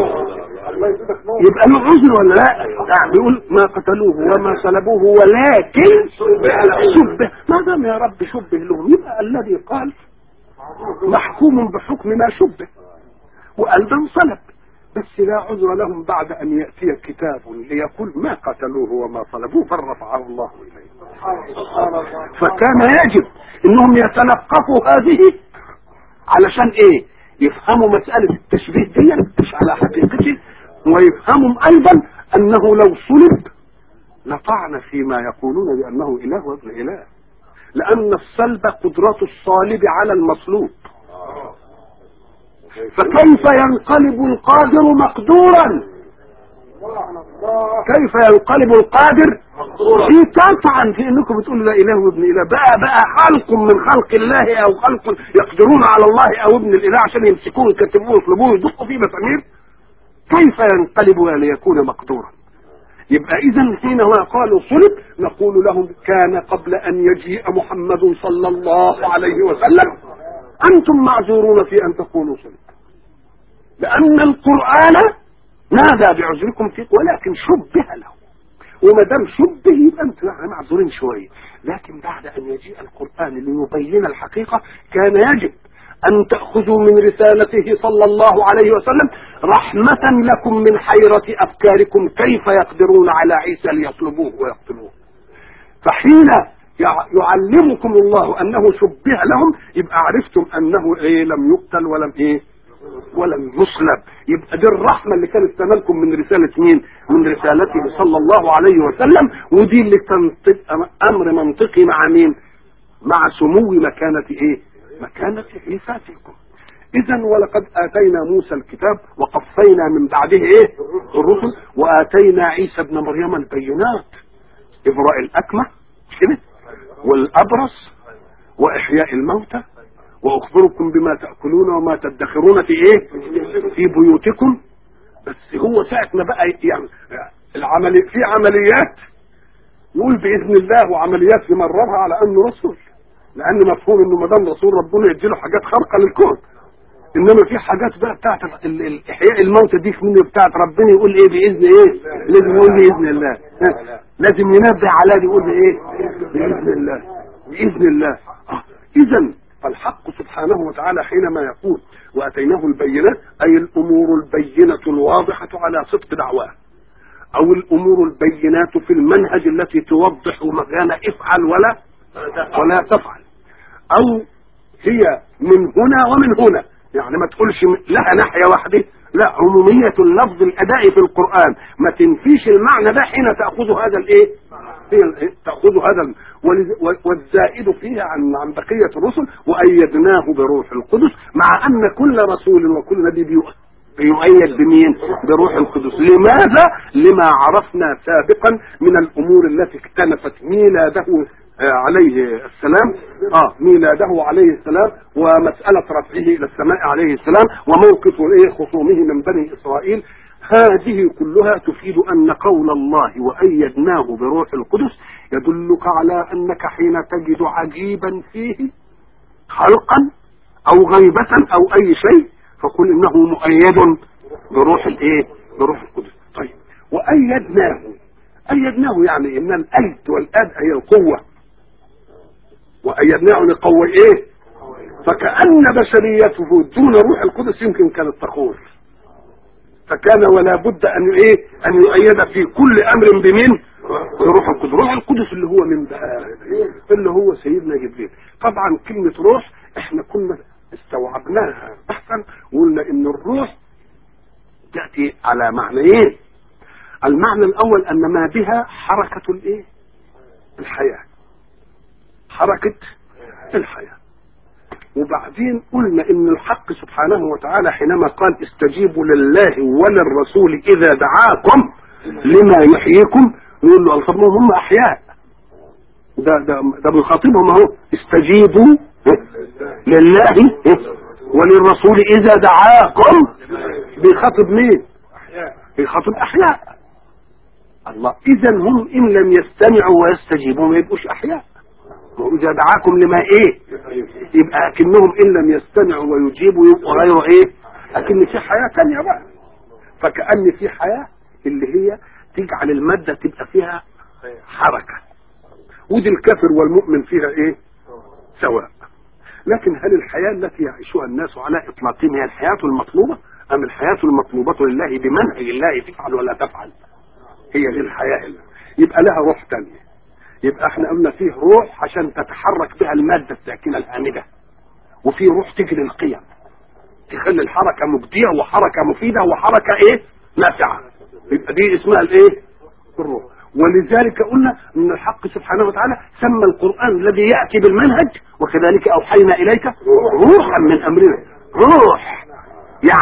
A: يبقى له عذر ولا لا يعني بيقول ما قتلوه وما صلبوه ولكن شبه ما دام يا رب شبه لهم يبقى الذي قال محكوم بحكم ما شبه وقال ده انصلب بس لا عذر لهم بعد ان ياتي كتاب ليقول ما قتلوه وما صلبوه بل رفعه الله اليه فكان يجب انهم يتلقفوا هذه علشان ايه يفهموا مسألة التشبيه دي مش على حقيقته ويفهموا ايضا انه لو صلب لطعن فيما يقولون بانه اله وابن اله لان الصلب قدرة الصالب على المصلوب فكيف ينقلب القادر مقدورا كيف ينقلب القادر في طبعا في انكم بتقولوا لا اله وابن اله بقى بقى خلق من خلق الله او خلق يقدرون على الله او ابن الاله عشان يمسكوه يكتبوه يطلبوه يدقوا فيه مسامير كيف ينقلب ليكون مقدورا يبقى اذا حينما قالوا صلب نقول لهم كان قبل ان يجيء محمد صلى الله عليه وسلم انتم معذورون في ان تقولوا صلب لان القران نادى بعذركم فيه ولكن شبه له وما دام شبه يبقى انتم يعني معذورين شويه لكن بعد ان يجيء القران ليبين الحقيقه كان يجب أن تأخذوا من رسالته صلى الله عليه وسلم رحمة لكم من حيرة أفكاركم كيف يقدرون على عيسى ليطلبوه ويقتلوه فحين يعلمكم الله أنه شبه لهم يبقى عرفتم أنه إيه لم يقتل ولم إيه ولم يصلب يبقى دي الرحمة اللي كانت تنالكم من رسالة مين من رسالته صلى الله عليه وسلم ودي اللي تنطق أمر منطقي مع مين مع سمو مكانة إيه مكانة عيسى فيكم اذا ولقد اتينا موسى الكتاب وقفينا من بعده ايه الرسل واتينا عيسى ابن مريم البينات ابراء الاكمه كده والابرص واحياء الموتى واخبركم بما تاكلون وما تدخرون في ايه في بيوتكم بس هو ساعه ما بقى يعني العمل في عمليات يقول باذن الله وعمليات يمررها على انه رسول لان مفهوم انه ما دام رسول ربنا يديله حاجات خارقه للكون انما في حاجات بقى بتاعت ال- ال- احياء الموتى دي في منه بتاعت ربنا يقول ايه باذن ايه لازم يقول باذن الله ها؟ لازم ينبه على دي يقول ايه باذن الله باذن الله آه. اذا فالحق سبحانه وتعالى حينما يقول واتيناه البينات اي الامور البينه الواضحه على صدق دعواه او الامور البينات في المنهج التي توضح مكان افعل ولا ولا تفعل او هي من هنا ومن هنا يعني ما تقولش لها ناحيه واحده لا عموميه اللفظ الادائي في القران ما تنفيش المعنى ده حين تاخذ هذا الايه حين تاخذ هذا الم- ولز- والزائد فيها عن عن بقيه الرسل وايدناه بروح القدس مع ان كل رسول وكل نبي بيؤ- بيؤيد بمين بروح القدس لماذا لما عرفنا سابقا من الامور التي اكتنفت ميلاده آه، عليه السلام اه ميلاده عليه السلام ومسألة رفعه إلى السماء عليه السلام وموقف إيه خصومه من بني إسرائيل هذه كلها تفيد أن قول الله وأيدناه بروح القدس يدلك على أنك حين تجد عجيبا فيه خلقا أو غيبة أو أي شيء فقل إنه مؤيد بروح الإيه بروح القدس طيب وأيدناه أيدناه يعني إن الأيد والأد هي القوة وأيدناه لقوة إيه فكأن بشريته دون روح القدس يمكن كانت تخور فكان ولا بد أن إيه أن يؤيد في كل أمر بمين بروح القدس روح القدس اللي هو من بقى اللي هو سيدنا جبريل طبعا كلمة روح احنا كنا استوعبناها بحثا وقلنا ان الروح تأتي على معنيين المعنى الاول ان ما بها حركة الايه الحياة حركة الحياة وبعدين قلنا ان الحق سبحانه وتعالى حينما قال استجيبوا لله وللرسول اذا دعاكم لما يحييكم نقول له طب ما هم احياء ده ده ده بيخاطبهم اهو استجيبوا لله وللرسول اذا دعاكم بيخاطب مين بيخاطب احياء الله اذا هم ان لم يستمعوا ويستجيبوا ما يبقوش احياء واذا دعاكم لما ايه يبقى اكنهم ان لم يستمعوا ويجيبوا يبقوا غير ايه اكن في حياه ثانيه بقى فكأن في حياه اللي هي تجعل الماده تبقى فيها حركه ودي الكافر والمؤمن فيها ايه سواء لكن هل الحياة التي يعيشها الناس على إطلاقهم هي الحياة المطلوبة أم الحياة المطلوبة لله بمنهج الله تفعل ولا تفعل هي دي الحياة اللي. يبقى لها روح تانية يبقى احنا قلنا فيه روح عشان تتحرك بها المادة الساكنة الهامدة وفي روح تجري القيم تخلي الحركة مبدية وحركة مفيدة وحركة ايه نافعة يبقى دي اسمها الايه الروح ولذلك قلنا ان الحق سبحانه وتعالى سمى القرآن الذي يأتي بالمنهج وكذلك أوحينا إليك روحا من أمرنا روح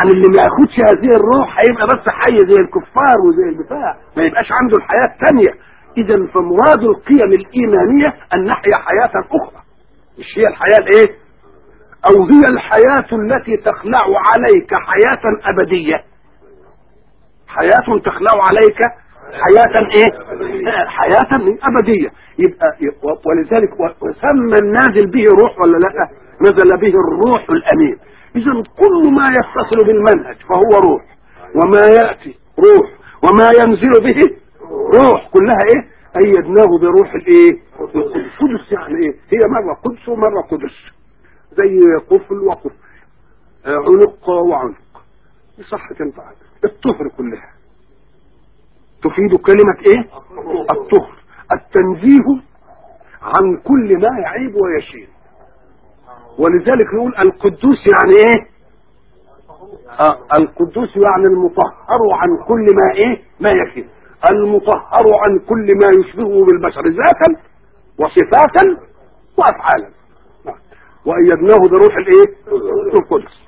A: يعني اللي ما ياخدش هذه الروح هيبقى بس حي زي الكفار وزي البتاع ما يبقاش عنده الحياه الثانيه اذا فمراد القيم الايمانيه ان نحيا حياه اخرى مش هي الحياه الايه او هي الحياه التي تخلع عليك حياه ابديه حياه تخلع عليك حياة ايه حياة ابدية يبقى ولذلك وسمى النازل به روح ولا لا نزل به الروح الامين اذا كل ما يتصل بالمنهج فهو روح وما ياتي روح وما ينزل به روح كلها ايه ايدناه بروح الايه القدس يعني ايه هي مره قدس ومره قدس زي قفل وقفل عنق وعنق صح تنفع الطهر كلها تفيد كلمة ايه الطهر التنزيه عن كل ما يعيب ويشين ولذلك نقول القدوس يعني ايه آه القدوس يعني المطهر عن كل ما ايه ما يشين المطهر عن كل ما يشبهه بالبشر ذاتا وصفاتا وافعالا وايدناه بروح الايه القدس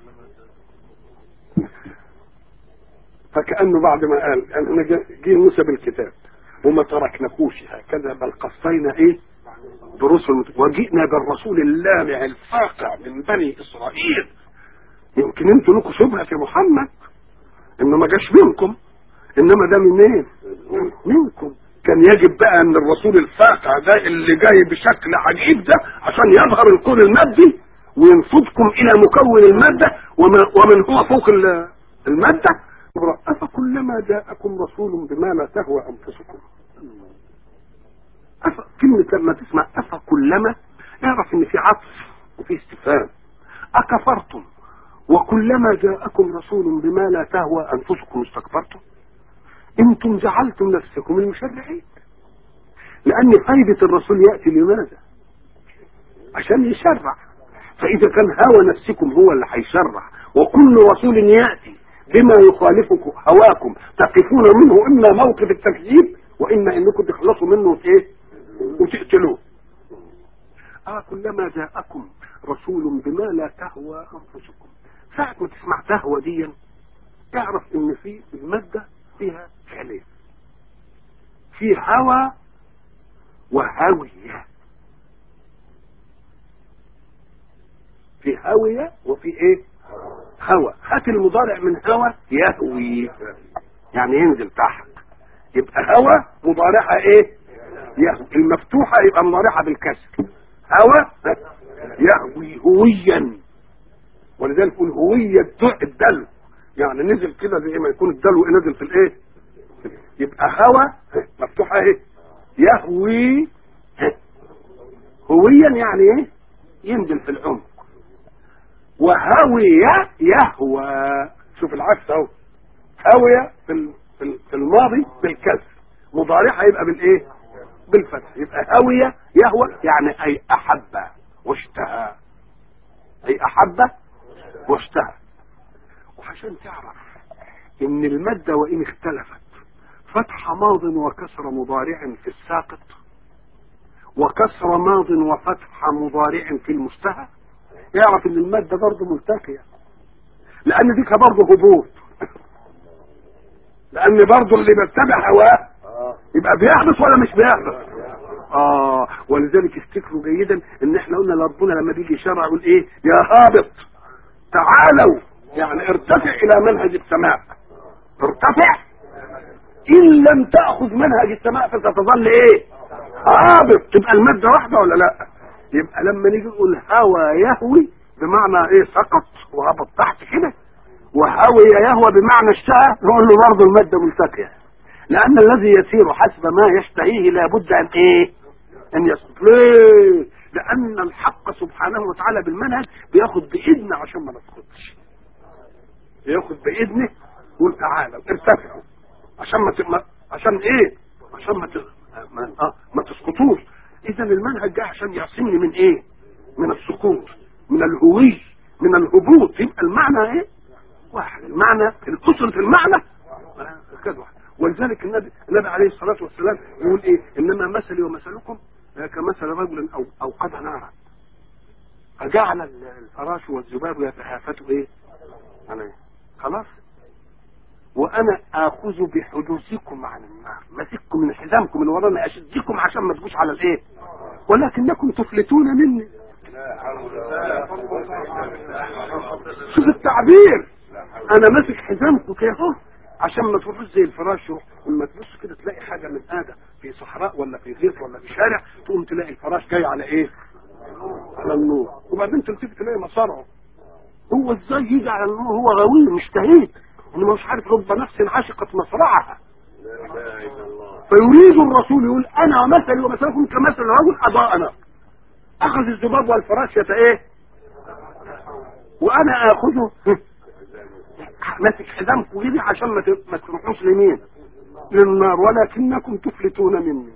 A: فكأنه بعد ما قال أنا جه موسى بالكتاب وما تركناكوش هكذا بل قصينا ايه برسل وجئنا بالرسول اللامع الفاقع من بني اسرائيل يمكن انتوا لكم شبهه في محمد انه ما جاش منكم انما ده منين منكم كان يجب بقى ان الرسول الفاقع ده اللي جاي بشكل عجيب ده عشان يظهر الكون المادي وينفضكم الى مكون الماده ومن هو فوق الماده أفكلما جاءكم رسول بما لا تهوى أنفسكم أف... كلمة لما تسمع أفكلما اعرف إن في عطف وفي استفهام أكفرتم وكلما جاءكم رسول بما لا تهوى أنفسكم استكبرتم أنتم جعلتم نفسكم المشرعين لأن فايدة الرسول يأتي لماذا عشان يشرع فإذا كان هوى نفسكم هو اللي هيشرع وكل رسول يأتي بما يخالف هواكم تقفون منه اما موقف التكذيب واما انكم تخلصوا منه في ايه وتقتلوه اه كلما جاءكم رسول بما لا تهوى انفسكم ساعة ما تسمع تهوى دي تعرف ان في المادة فيها فعلين في هوى وهوية في هوية وفي ايه هوى هات المضارع من هوى يهوي يعني ينزل تحت يبقى هوى مضارعها ايه يهوي المفتوحة يبقى مضارعها بالكسر هوى يهوي هويا ولذلك يقول هوية الدلو يعني نزل كده زي ما يكون الدلو نزل في الايه يبقى هوى مفتوحة ايه يهوي هويا يعني ايه ينزل في العمق وهوي يهوى شوف العكس اهو هوي في في الماضي بالكسر مضارعها يبقى بالايه بالفتح يبقى هوي يهوى يعني اي احب واشتهى اي احب واشتهى وعشان تعرف ان المادة وان اختلفت فتح ماض وكسر مضارع في الساقط وكسر ماض وفتح مضارع في المستهى يعرف ان المادة برضه ملتقية لان ديك برضه هبوط لان برضه اللي بيتبع هواه يبقى بيحبط ولا مش بيحبط اه ولذلك افتكروا جيدا ان احنا قلنا لربنا لما بيجي يشرع يقول ايه يا هابط تعالوا يعني ارتفع الى منهج السماء ارتفع ان لم تاخذ منهج السماء فستظل ايه هابط تبقى الماده واحده ولا لا يبقى لما نيجي نقول هوى يهوي بمعنى ايه سقط وهبط تحت كده وهوي يهوى بمعنى اشتهى نقول له برضه الماده ملتقيه لان الذي يسير حسب ما يشتهيه لابد ان ايه ان يسقط ليه لان الحق سبحانه وتعالى بالمنهج بياخد باذنه عشان ما نسقطش بياخد باذنه يقول تعالى ارتفعوا عشان ما, ت... ما عشان ايه عشان ما ت... ما, آه. ما تسقطوش اذا المنهج جه عشان يعصمني من ايه من السقوط من الهوي من الهبوط يبقى المعنى ايه واحد المعنى القصر المعنى كذا واحد ولذلك النبي النبي عليه الصلاه والسلام يقول ايه انما مثلي ومثلكم كمثل رجل او اوقد نارا فجعل الفراش والذباب يتهافتوا ايه عليه خلاص وانا اخذ بحدوثكم عن النار ماسككم من حزامكم اللي ورانا اشدكم عشان ما تجوش على الايه ولكنكم تفلتون مني شوف التعبير انا ماسك حزامكم كده اهو عشان ما تروحوش زي الفراش ولما تبص كده تلاقي حاجه من ادم في صحراء ولا في غيط ولا في شارع تقوم تلاقي الفراش جاي على ايه؟ على النور وبعدين تلتفت تلاقي مصارعه هو ازاي يجي على النور هو غوي مش تهيد انه مش عارف رب نفس عاشقت مصرعها فيريد الرسول يقول انا ومثلي ومثلكم كمثل رجل اضاءنا اخذ الذباب والفراش يت ايه وانا اخذه ماسك حزامكم كده عشان ما ت- ما تروحوش لمين للنار ولكنكم تفلتون مني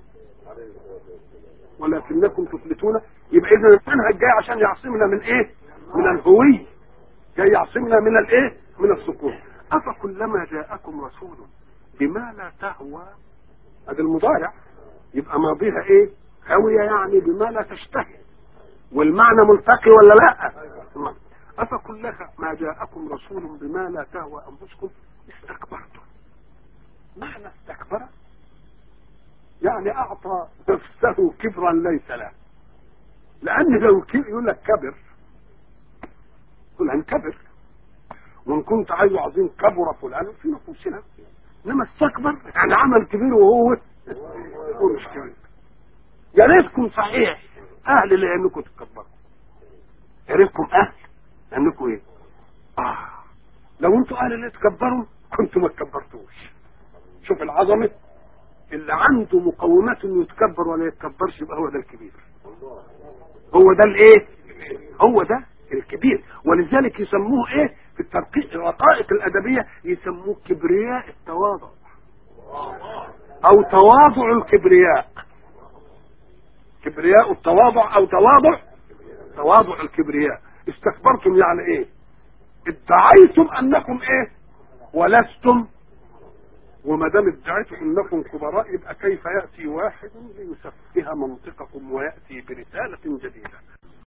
A: ولكنكم تفلتون يبقى اذا المنهج جاي عشان يعصمنا من ايه من الهوي جاي يعصمنا من الايه من السقوط افكلما جاءكم رسول بما لا تهوى هذا المضارع يبقى ماضيها ايه هاوية يعني بما لا تشتهي والمعنى ملتقي ولا لا أفكلما ما جاءكم رسول بما لا تهوى أنفسكم استكبرتم معنى استكبر يعني أعطى نفسه كبرا ليس له لأن لو كبر يقول لك كبر يقول هنكبر وإن كنت عايز عظيم كبر فلان في نفوسنا إنما استكبر يعني عمل كبير وهو هو مش كبير يا ريتكم صحيح أهل لأنكم تكبروا يا ريتكم أهل لأنكم إيه؟ آه لو أنتوا أهل اللي تكبروا كنتوا ما تكبرتوش شوف العظمة اللي عنده مقومات انه يتكبر ولا يتكبرش يبقى هو ده الكبير هو ده الايه هو ده الكبير ولذلك يسموه ايه في الترقيق الرقائق الادبيه يسموه كبرياء التواضع او تواضع الكبرياء كبرياء التواضع او تواضع تواضع الكبرياء استكبرتم يعني ايه ادعيتم انكم ايه ولستم وما دام ادعيتم انكم كبراء يبقى كيف ياتي واحد ليسفه منطقكم وياتي برساله جديده